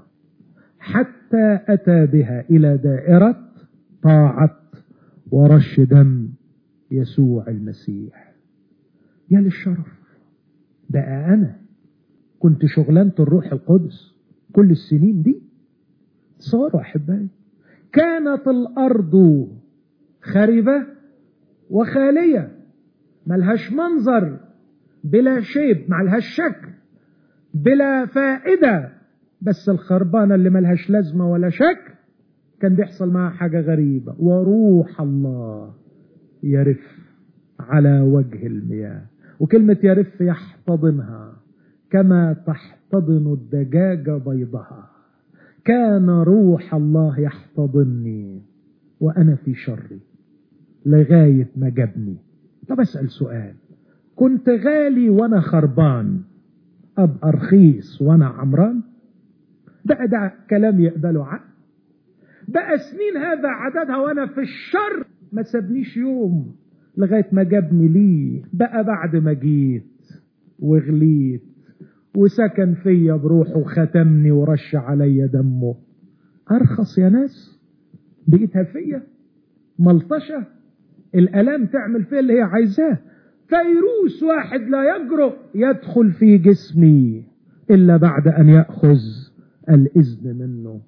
حتى أتى بها إلى دائرة طاعة ورش دم يسوع المسيح يا للشرف بقى أنا كنت شغلانة الروح القدس كل السنين دي صاروا أحبائي كانت الأرض خربة وخالية ملهاش منظر بلا شيب ملهاش شكل بلا فائدة بس الخربانة اللي ملهاش لازمة ولا شكل كان بيحصل معها حاجة غريبة وروح الله يرف على وجه المياه وكلمة يرف يحتضنها كما تحتضن الدجاجة بيضها كان روح الله يحتضني وأنا في شري لغاية ما جابني طب أسأل سؤال كنت غالي وأنا خربان أبقى رخيص وأنا عمران بقى ده كلام يقبله عقل بقى سنين هذا عددها وأنا في الشر ما سابنيش يوم لغاية ما جابني ليه بقى بعد ما جيت وغليت وسكن فيا بروحه وختمني ورش عليا دمه أرخص يا ناس بقيتها فيا ملطشة الألام تعمل فيا اللي هي عايزاه فيروس واحد لا يجرؤ يدخل في جسمي إلا بعد أن يأخذ الإذن منه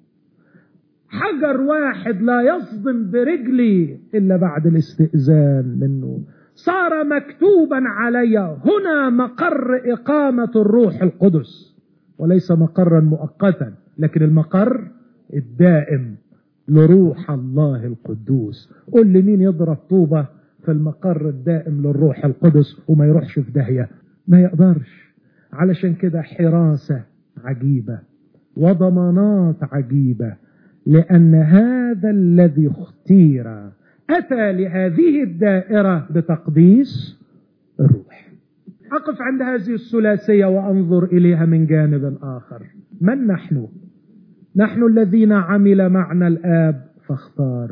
حجر واحد لا يصدم برجلي إلا بعد الاستئذان منه صار مكتوبا علي هنا مقر إقامة الروح القدس وليس مقرا مؤقتا لكن المقر الدائم لروح الله القدوس قل لي مين يضرب طوبة في المقر الدائم للروح القدس وما يروحش في داهية ما يقدرش علشان كده حراسة عجيبة وضمانات عجيبة لأن هذا الذي اختير أتى لهذه الدائرة بتقديس الروح أقف عند هذه الثلاثية وأنظر إليها من جانب آخر من نحن نحن الذين عمل معنا الآب فاختار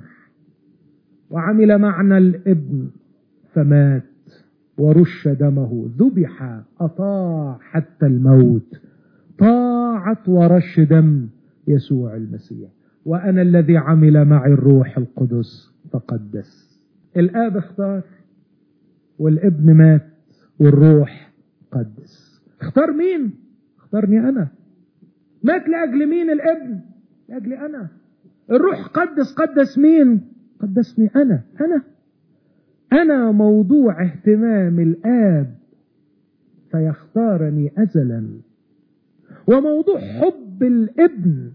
وعمل معنا الابن فمات ورش دمه ذبح أطاع حتى الموت طاعة ورش دم يسوع المسيح وأنا الذي عمل معي الروح القدس فقدس الآب اختار والابن مات والروح قدس اختار مين اختارني أنا مات لأجل مين الابن لأجل أنا الروح قدس قدس مين قدسني أنا أنا أنا موضوع اهتمام الآب فيختارني أزلا وموضوع حب الابن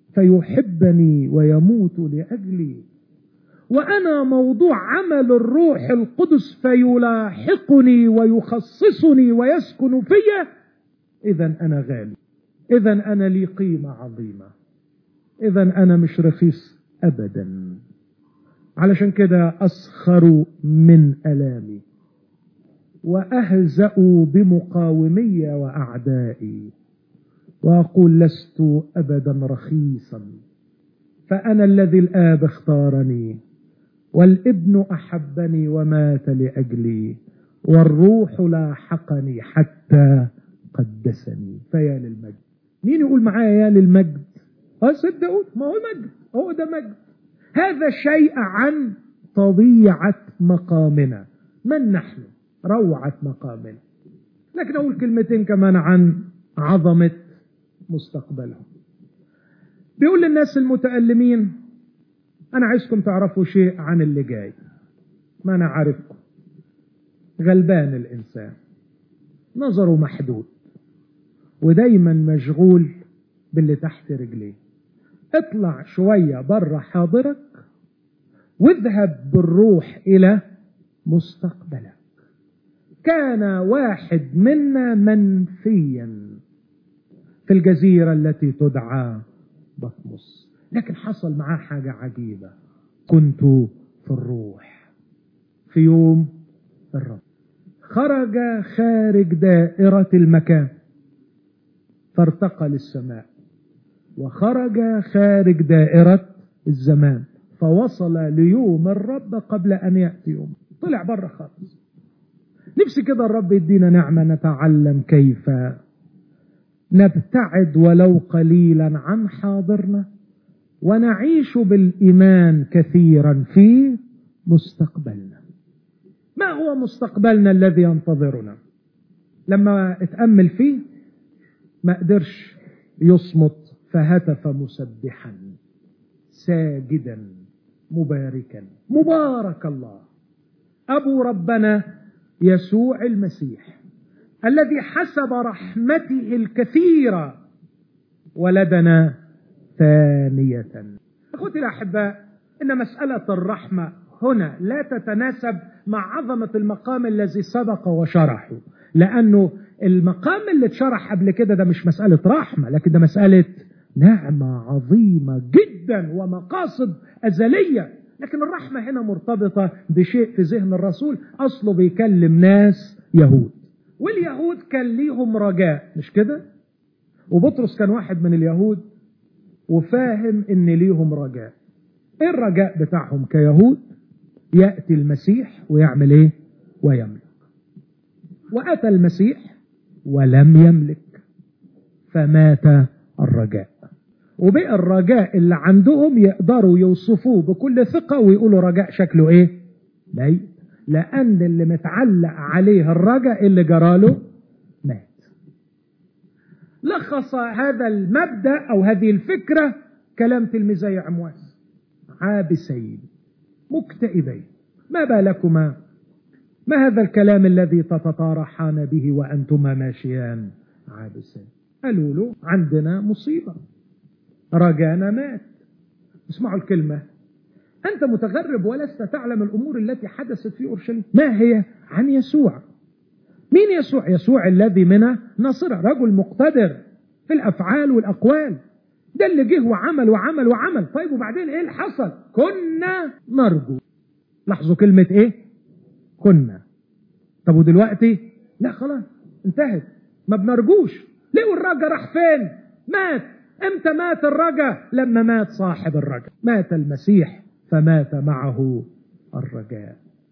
فيحبني ويموت لأجلي وأنا موضوع عمل الروح القدس فيلاحقني ويخصصني ويسكن في إذا أنا غالي إذا أنا لي قيمة عظيمة إذا أنا مش رخيص أبدا علشان كده أسخر من ألامي وأهزأ بمقاومي وأعدائي وأقول لست أبدا رخيصا فأنا الذي الآب اختارني والابن أحبني ومات لأجلي والروح لاحقني حتى قدسني فيا للمجد مين يقول معايا يا للمجد اه صدقوا ما هو مجد هو ده مجد هذا شيء عن طبيعة مقامنا من نحن روعة مقامنا لكن أقول كلمتين كمان عن عظمة مستقبلهم بيقول للناس المتألمين أنا عايزكم تعرفوا شيء عن اللي جاي ما أنا عارفكم غلبان الإنسان نظره محدود ودايما مشغول باللي تحت رجليه اطلع شوية بره حاضرك واذهب بالروح إلى مستقبلك كان واحد منا منفيا في الجزيرة التي تدعى بطمس لكن حصل معاه حاجة عجيبة كنت في الروح في يوم الرب خرج خارج دائرة المكان فارتقى للسماء وخرج خارج دائرة الزمان فوصل ليوم الرب قبل أن يأتي يوم طلع بره خالص نفسي كده الرب يدينا نعمة نتعلم كيف نبتعد ولو قليلا عن حاضرنا ونعيش بالإيمان كثيرا في مستقبلنا ما هو مستقبلنا الذي ينتظرنا لما اتأمل فيه ما قدرش يصمت فهتف مسبحا ساجدا مباركا مبارك الله أبو ربنا يسوع المسيح الذي حسب رحمته الكثيرة ولدنا ثانية أخوتي الأحباء إن مسألة الرحمة هنا لا تتناسب مع عظمة المقام الذي سبق وشرحه لأنه المقام اللي اتشرح قبل كده ده مش مسألة رحمة لكن ده مسألة نعمة عظيمة جدا ومقاصد أزلية لكن الرحمة هنا مرتبطة بشيء في ذهن الرسول أصله بيكلم ناس يهود واليهود كان ليهم رجاء مش كده وبطرس كان واحد من اليهود وفاهم ان ليهم رجاء ايه الرجاء بتاعهم كيهود يأتي المسيح ويعمل ايه ويملك وأتى المسيح ولم يملك فمات الرجاء وبقى الرجاء اللي عندهم يقدروا يوصفوه بكل ثقة ويقولوا رجاء شكله ايه ميت لأن اللي متعلق عليه الرجاء اللي جراله مات لخص هذا المبدأ أو هذه الفكرة كلام تلميذي عمواس عابسين مكتئبين ما بالكما ما هذا الكلام الذي تتطارحان به وأنتما ماشيان عابسين قالوا له عندنا مصيبة رجانا مات اسمعوا الكلمة أنت متغرب ولست تعلم الأمور التي حدثت في أورشليم ما هي عن يسوع مين يسوع يسوع الذي من نصر رجل مقتدر في الأفعال والأقوال ده اللي جه وعمل وعمل وعمل طيب وبعدين ايه اللي حصل كنا نرجو لاحظوا كلمة ايه كنا طب ودلوقتي لا خلاص انتهت ما بنرجوش ليه والرجا راح فين مات امتى مات الرجا لما مات صاحب الرجا مات المسيح فمات معه الرجاء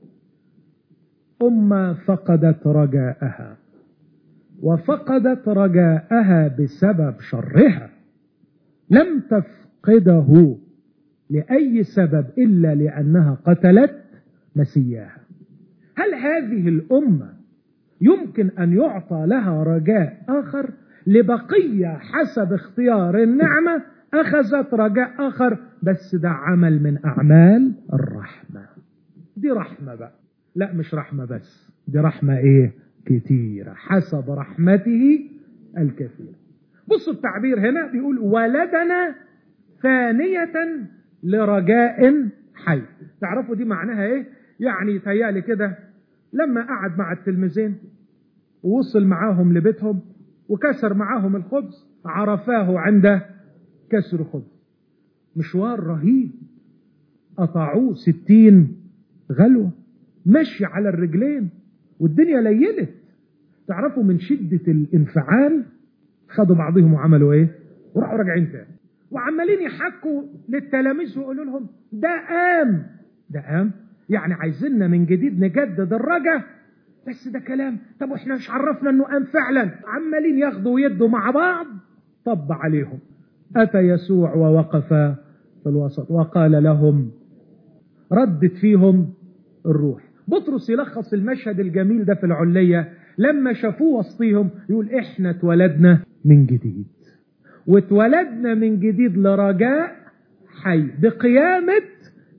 أمة فقدت رجاءها وفقدت رجاءها بسبب شرها لم تفقده لأي سبب إلا لأنها قتلت مسياها هل هذه الأمة يمكن أن يعطى لها رجاء آخر لبقية حسب اختيار النعمة أخذت رجاء آخر بس ده عمل من أعمال الرحمة دي رحمة بقى لا مش رحمة بس دي رحمة إيه كتيرة حسب رحمته الكثيرة بصوا التعبير هنا بيقول ولدنا ثانية لرجاء حي تعرفوا دي معناها ايه يعني تهيألي كده لما قعد مع التلميذين ووصل معاهم لبيتهم وكسر معاهم الخبز عرفاه عند كسر خبز مشوار رهيب قطعوه ستين غلوة مشي على الرجلين والدنيا ليلت تعرفوا من شدة الانفعال خدوا بعضهم وعملوا ايه وراحوا راجعين تاني وعمالين يحكوا للتلاميذ ويقولوا لهم ده قام ده قام يعني عايزيننا من جديد نجدد الرجا بس ده كلام طب واحنا مش عرفنا انه قام فعلا عمالين ياخدوا ويدوا مع بعض طب عليهم اتى يسوع ووقف في الوسط وقال لهم ردت فيهم الروح بطرس يلخص المشهد الجميل ده في العلية لما شافوه وسطيهم يقول احنا اتولدنا من جديد واتولدنا من جديد لرجاء حي بقيامة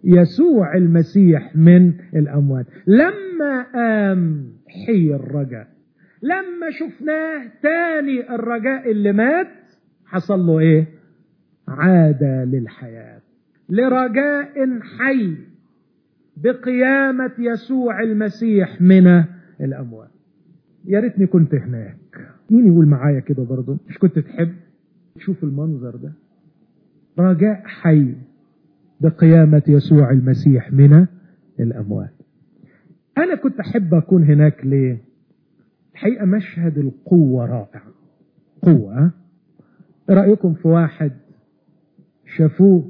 يسوع المسيح من الأموات لما قام حي الرجاء لما شفناه تاني الرجاء اللي مات حصل له ايه عاد للحياة لرجاء حي بقيامة يسوع المسيح من الأموات يا ريتني كنت هناك مين يقول معايا كده برضه مش كنت تحب تشوف المنظر ده رجاء حي بقيامة يسوع المسيح من الأموات أنا كنت أحب أكون هناك ليه الحقيقة مشهد القوة رائع قوة رأيكم في واحد شافوه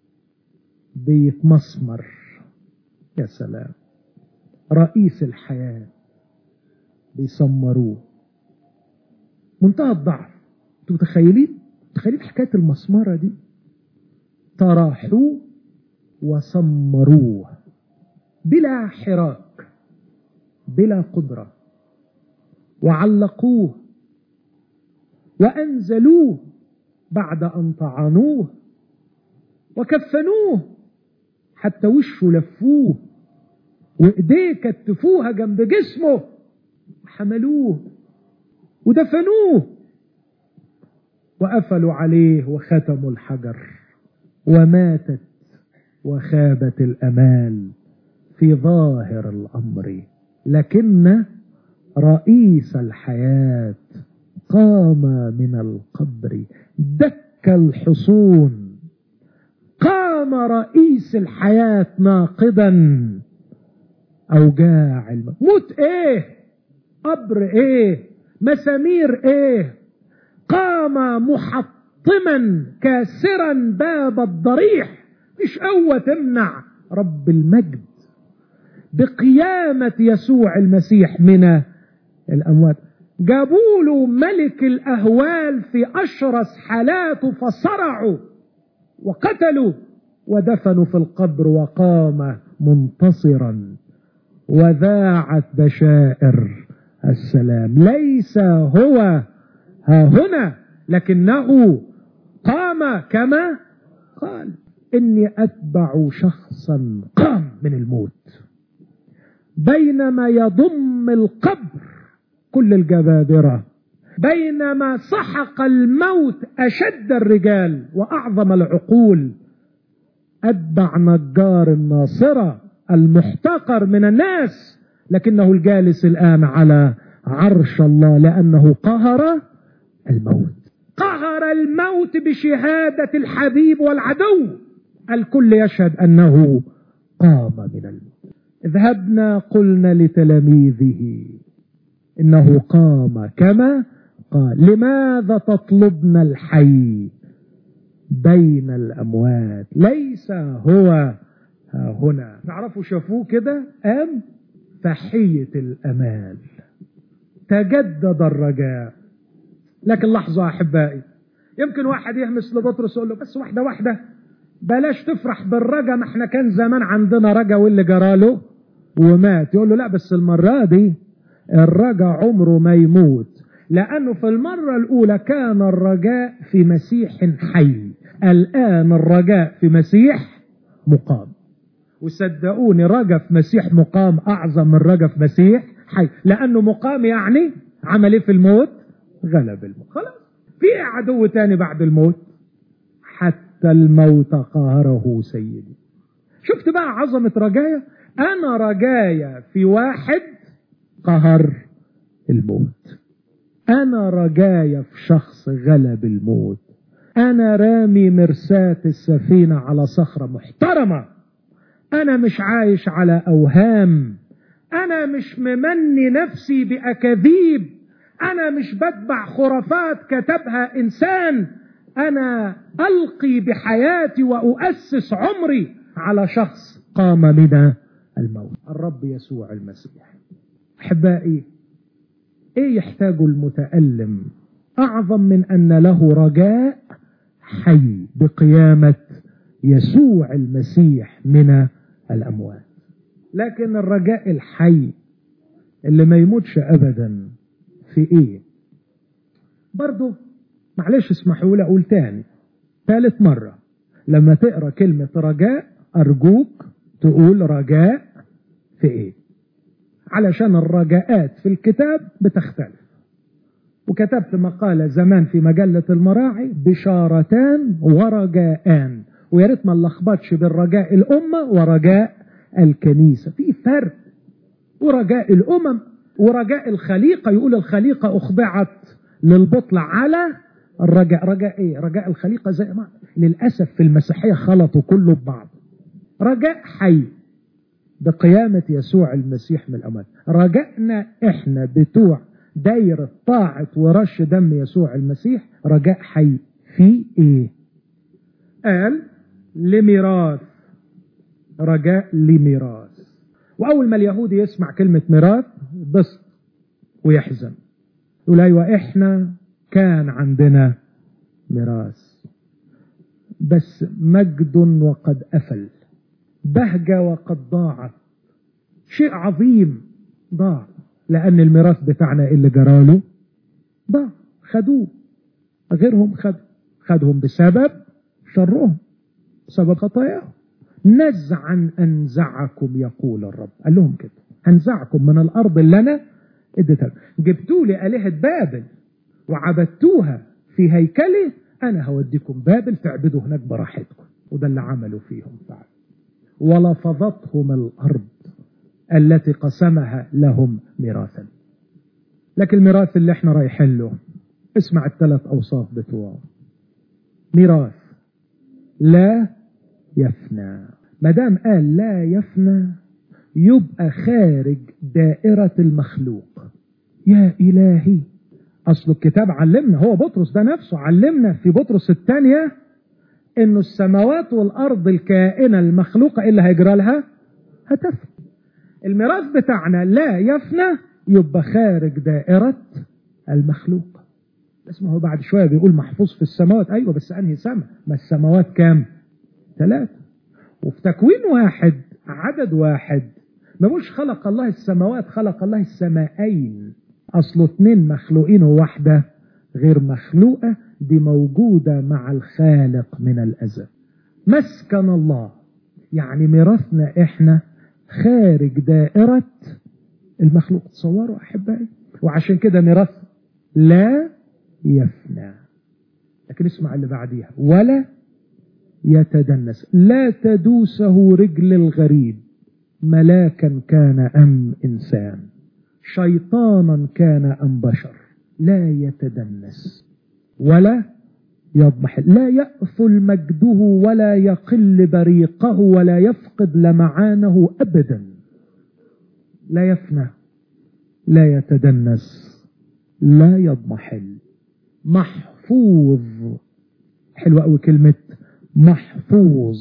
بيتمسمر يا سلام رئيس الحياة بيسمروه منتهى الضعف انتوا متخيلين متخيلين حكاية المسمرة دي طرحوه وسمروه بلا حراك بلا قدرة وعلقوه وأنزلوه بعد أن طعنوه وكفنوه حتى وشه لفوه وإيديه كتفوها جنب جسمه حملوه ودفنوه وقفلوا عليه وختموا الحجر وماتت وخابت الامال في ظاهر الامر لكن رئيس الحياه قام من القبر دك الحصون قام رئيس الحياه ناقضا اوجاع الموت موت ايه قبر ايه مسامير ايه قام محطما كاسرا باب الضريح مش قوة تمنع رب المجد بقيامة يسوع المسيح من الأموات جابوا له ملك الأهوال في أشرس حالاته فصرعوا وقتلوا ودفنوا في القبر وقام منتصرا وذاعت بشائر السلام ليس هو ها هنا لكنه قام كما قال اني اتبع شخصا قام من الموت بينما يضم القبر كل الجبابره بينما سحق الموت اشد الرجال واعظم العقول اتبع نجار الناصره المحتقر من الناس لكنه الجالس الآن على عرش الله لأنه قهر الموت قهر الموت بشهادة الحبيب والعدو الكل يشهد أنه قام من الموت ذهبنا قلنا لتلاميذه إنه قام كما قال لماذا تطلبن الحي بين الأموات ليس هو ها هنا تعرفوا شافوه كده قام فحية الأمال تجدد الرجاء لكن لحظة أحبائي يمكن واحد يهمس لبطرس يقول له بس واحدة واحدة بلاش تفرح بالرجا ما احنا كان زمان عندنا رجا واللي جراله ومات يقول له لا بس المرة دي الرجا عمره ما يموت لأنه في المرة الأولى كان الرجاء في مسيح حي الآن الرجاء في مسيح مقام وصدقوني رجا في مسيح مقام أعظم من رجا في مسيح حي لأنه مقام يعني عمل ايه في الموت غلب الموت خلاص في عدو تاني بعد الموت حتى الموت قهره سيدي شفت بقى عظمة رجايا أنا رجايا في واحد قهر الموت أنا رجايا في شخص غلب الموت أنا رامي مرساة السفينة على صخرة محترمة أنا مش عايش على أوهام أنا مش ممني نفسي بأكاذيب أنا مش بتبع خرافات كتبها إنسان أنا ألقي بحياتي وأؤسس عمري على شخص قام من الموت الرب يسوع المسيح أحبائي إيه يحتاج المتألم أعظم من أن له رجاء حي بقيامة يسوع المسيح من الأموات لكن الرجاء الحي اللي ما يموتش أبدا في إيه برضه معلش اسمحوا لي أقول تاني ثالث مرة لما تقرأ كلمة رجاء أرجوك تقول رجاء في إيه علشان الرجاءات في الكتاب بتختلف وكتبت مقالة زمان في مجلة المراعي بشارتان ورجاءان ويا ريت ما نلخبطش بين رجاء الأمة ورجاء الكنيسة في فرق ورجاء الأمم ورجاء الخليقة يقول الخليقة أخضعت للبطل على الرجاء رجاء ايه رجاء الخليقة زي ما للأسف في المسيحية خلطوا كله ببعض رجاء حي بقيامة يسوع المسيح من الأموات رجائنا احنا بتوع دايرة طاعة ورش دم يسوع المسيح رجاء حي في ايه قال لميراث رجاء لميراث واول ما اليهودي يسمع كلمة ميراث بس ويحزن يقول ايوه احنا كان عندنا ميراث بس مجد وقد افل بهجة وقد ضاعت شيء عظيم ضاع لأن الميراث بتاعنا اللي جراله ضاع خدوه غيرهم خد خدهم بسبب شرهم بسبب خطاياهم نزعا أنزعكم يقول الرب قال لهم كده هنزعكم من الأرض اللي أنا اديتها جبتوا لي آلهة بابل وعبدتوها في هيكلي أنا هوديكم بابل تعبدوا هناك براحتكم وده اللي عملوا فيهم فعلا ولفظتهم الأرض التي قسمها لهم ميراثا لكن الميراث اللي احنا رايحين له اسمع الثلاث أوصاف بتوعه ميراث لا يفنى ما دام قال لا يفنى يبقى خارج دائرة المخلوق يا إلهي أصل الكتاب علمنا هو بطرس ده نفسه علمنا في بطرس الثانية إنه السماوات والأرض الكائنة المخلوقة اللي هيجرى لها هتفنى الميراث بتاعنا لا يفنى يبقى خارج دائرة المخلوق بس ما هو بعد شوية بيقول محفوظ في السماوات أيوة بس أنهي سماء ما السماوات كام ثلاثة وفي تكوين واحد عدد واحد ما بقولش خلق الله السماوات خلق الله السمائين أصله اتنين مخلوقين وواحدة غير مخلوقة دي موجودة مع الخالق من الأزل مسكن الله يعني ميراثنا احنا خارج دائرة المخلوق تصوروا أحبائي وعشان كده ميراث لا يفنى لكن اسمع اللي بعديها ولا يتدنس لا تدوسه رجل الغريب ملاكا كان أم إنسان شيطانا كان أم بشر لا يتدنس ولا يضمحل لا يأفل مجده ولا يقل بريقه ولا يفقد لمعانه أبدا لا يفنى لا يتدنس لا يضمحل محفوظ حلوة قوي كلمة محفوظ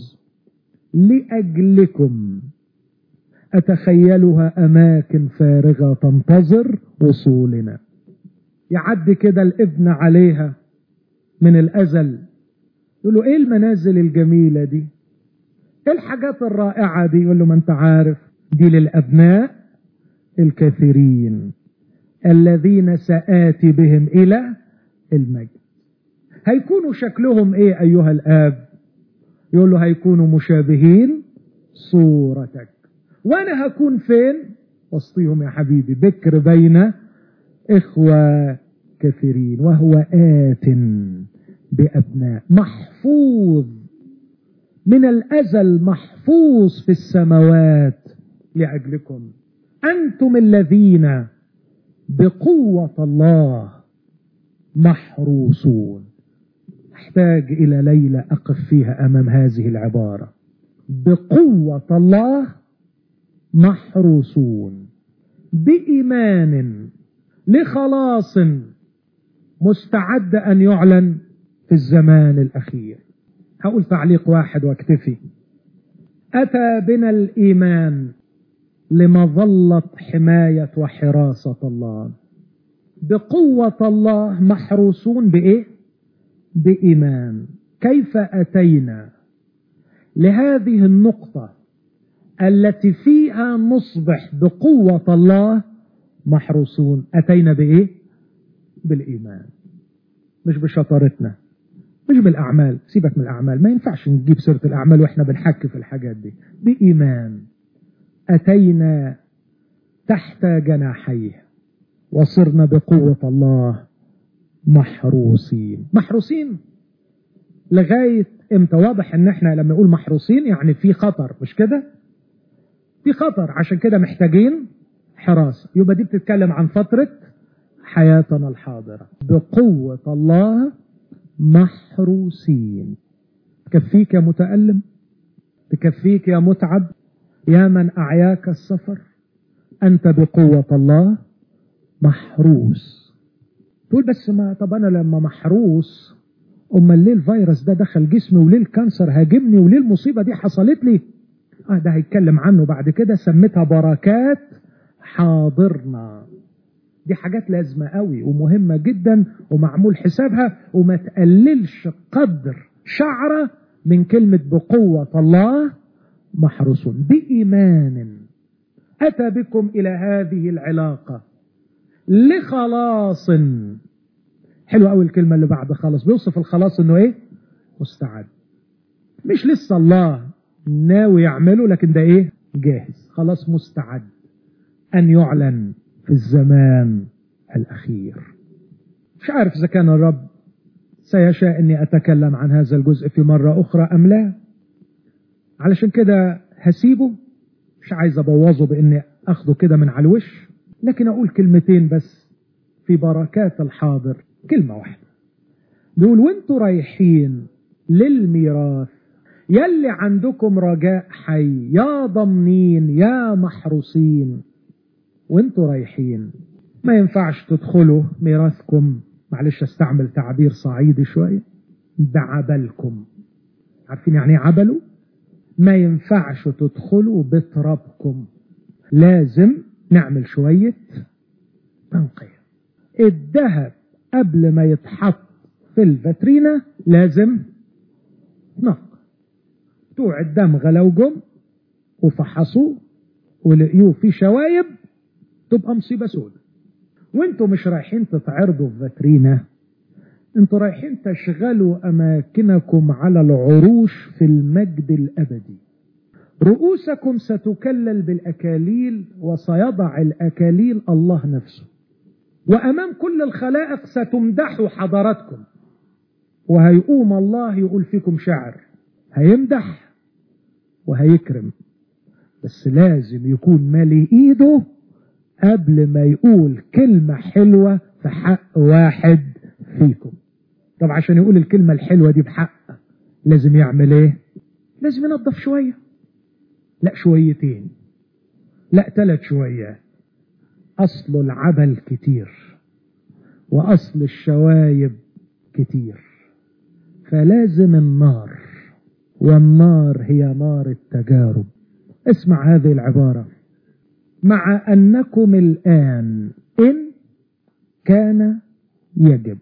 لأجلكم أتخيلها أماكن فارغة تنتظر وصولنا يعدي كده الابن عليها من الأزل يقول له إيه المنازل الجميلة دي إيه الحاجات الرائعة دي يقول له ما أنت عارف دي للأبناء الكثيرين الذين سآتي بهم إلى المجد هيكونوا شكلهم إيه أيها الآب يقول له هيكونوا مشابهين صورتك وأنا هكون فين وسطيهم يا حبيبي بكر بين إخوة كثيرين وهو آت بأبناء محفوظ من الأزل محفوظ في السماوات لأجلكم أنتم الذين بقوة الله محروسون أحتاج إلى ليلة أقف فيها أمام هذه العبارة بقوة الله محروسون بإيمان لخلاص مستعد أن يعلن في الزمان الأخير هقول تعليق واحد واكتفي أتى بنا الإيمان لمظلة حماية وحراسة الله بقوة الله محروسون بإيه؟ بإيمان كيف أتينا لهذه النقطة التي فيها نصبح بقوة الله محروسون أتينا بإيه؟ بالإيمان مش بشطارتنا مش بالأعمال سيبك من الأعمال ما ينفعش نجيب سيرة الأعمال وإحنا بنحكي في الحاجات دي بإيمان أتينا تحت جناحيه وصرنا بقوة الله محروسين محروسين لغاية امتى واضح ان احنا لما نقول محروسين يعني في خطر مش كده في خطر عشان كده محتاجين حراسة يبقى دي بتتكلم عن فترة حياتنا الحاضرة بقوة الله محروسين تكفيك يا متألم تكفيك يا متعب يا من أعياك السفر أنت بقوة الله محروس تقول بس ما طب أنا لما محروس أما ليه الفيروس ده دخل جسمي وليه الكانسر هاجمني وليه المصيبة دي حصلت لي آه ده هيتكلم عنه بعد كده سميتها بركات حاضرنا دي حاجات لازمة قوي ومهمة جدا ومعمول حسابها وما تقللش قدر شعرة من كلمة بقوة الله محروسون بإيمان أتى بكم إلى هذه العلاقة لخلاص حلو قوي الكلمة اللي بعد خلاص بيوصف الخلاص انه ايه مستعد مش لسه الله ناوي يعمله لكن ده ايه جاهز خلاص مستعد ان يعلن في الزمان الاخير مش عارف اذا كان الرب سيشاء اني اتكلم عن هذا الجزء في مرة اخرى ام لا علشان كده هسيبه مش عايز ابوظه باني اخده كده من على الوش لكن اقول كلمتين بس في بركات الحاضر كلمة واحدة بيقول وانتوا رايحين للميراث يلي عندكم رجاء حي يا ضمنين يا محروسين وانتوا رايحين ما ينفعش تدخلوا ميراثكم معلش استعمل تعبير صعيدي شوية بعبلكم عارفين يعني عبلوا ما ينفعش تدخلوا بترابكم لازم نعمل شوية تنقية الذهب قبل ما يتحط في الفاترينا لازم نق بتوع الدمغة لو جم وفحصوه ولقيوه في شوايب تبقى مصيبة سودة وانتوا مش رايحين تتعرضوا في فاترينا انتوا رايحين تشغلوا اماكنكم على العروش في المجد الابدي رؤوسكم ستكلل بالاكاليل وسيضع الاكاليل الله نفسه وامام كل الخلائق ستمدحوا حضراتكم وهيقوم الله يقول فيكم شعر هيمدح وهيكرم بس لازم يكون مالي ايده قبل ما يقول كلمة حلوة في حق واحد فيكم طب عشان يقول الكلمة الحلوة دي بحق لازم يعمل ايه لازم ينظف شوية لا شويتين لا ثلاث شويات أصل العبل كتير وأصل الشوايب كتير فلازم النار والنار هي نار التجارب اسمع هذه العبارة مع أنكم الآن إن كان يجب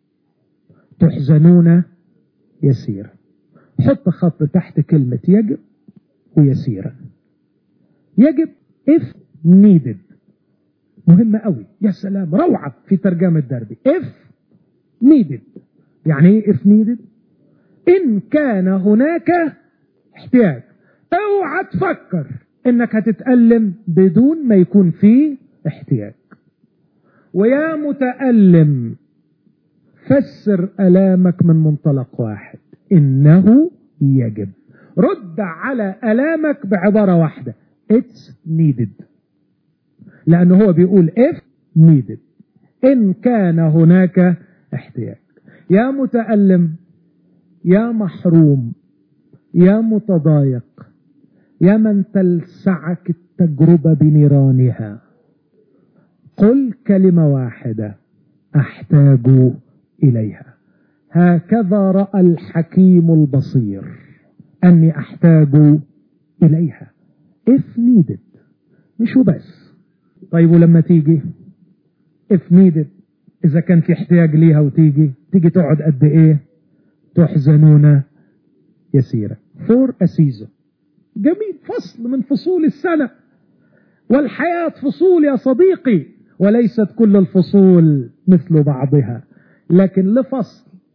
تحزنون يسيرا حط خط تحت كلمة يجب ويسيرا يجب if needed مهمة قوي يا سلام روعة في ترجمة دربي if needed يعني ايه if needed ان كان هناك احتياج اوعى تفكر انك هتتألم بدون ما يكون فيه احتياج ويا متألم فسر ألامك من منطلق واحد إنه يجب رد على ألامك بعبارة واحدة it's needed لأنه هو بيقول if needed إن كان هناك احتياج يا متألم يا محروم يا متضايق يا من تلسعك التجربة بنيرانها قل كلمة واحدة أحتاج إليها هكذا رأى الحكيم البصير أني أحتاج إليها if needed مش وبس طيب ولما تيجي if needed إذا كان في احتياج ليها وتيجي تيجي تقعد قد إيه تحزنون يسيرة for a season جميل فصل من فصول السنة والحياة فصول يا صديقي وليست كل الفصول مثل بعضها لكن لفصل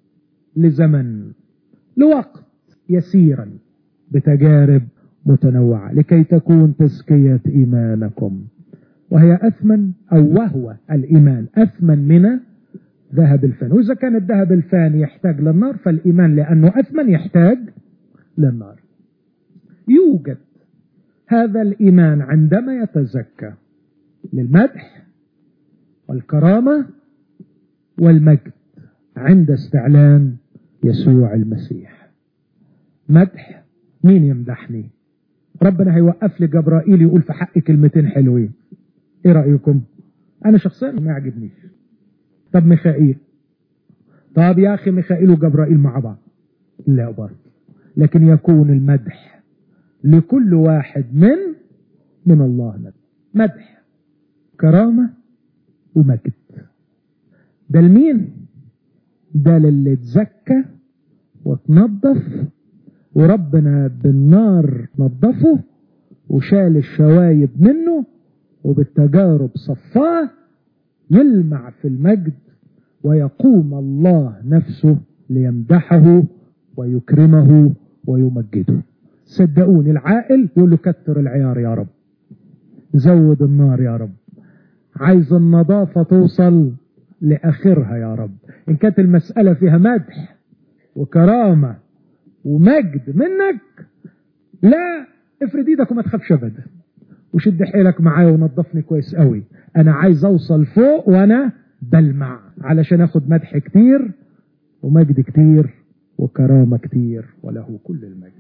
لزمن لوقت يسيرا بتجارب متنوعة لكي تكون تزكية إيمانكم وهي أثمن أو وهو الإيمان أثمن من ذهب الفان وإذا كان الذهب الفان يحتاج للنار فالإيمان لأنه أثمن يحتاج للنار يوجد هذا الإيمان عندما يتزكى للمدح والكرامة والمجد عند استعلان يسوع المسيح مدح مين يمدحني ربنا هيوقف لي جبرائيل يقول في حق كلمتين حلوين ايه رأيكم انا شخصيا ما يعجبنيش طب ميخائيل طب يا اخي ميخائيل وجبرائيل مع بعض لا برضه لكن يكون المدح لكل واحد من من الله نبي مدح كرامة ومجد ده لمين ده للي اتزكى وتنظف وربنا بالنار نظفه وشال الشوايب منه وبالتجارب صفاه يلمع في المجد ويقوم الله نفسه ليمدحه ويكرمه ويمجده صدقوني العاقل يقول له كتر العيار يا رب زود النار يا رب عايز النظافة توصل لآخرها يا رب إن كانت المسألة فيها مدح وكرامة ومجد منك لا افرد ايدك وما تخافش ابدا وشد حيلك معايا ونظفني كويس قوي انا عايز اوصل فوق وانا بلمع علشان اخد مدح كتير ومجد كتير وكرامة كتير وله كل المجد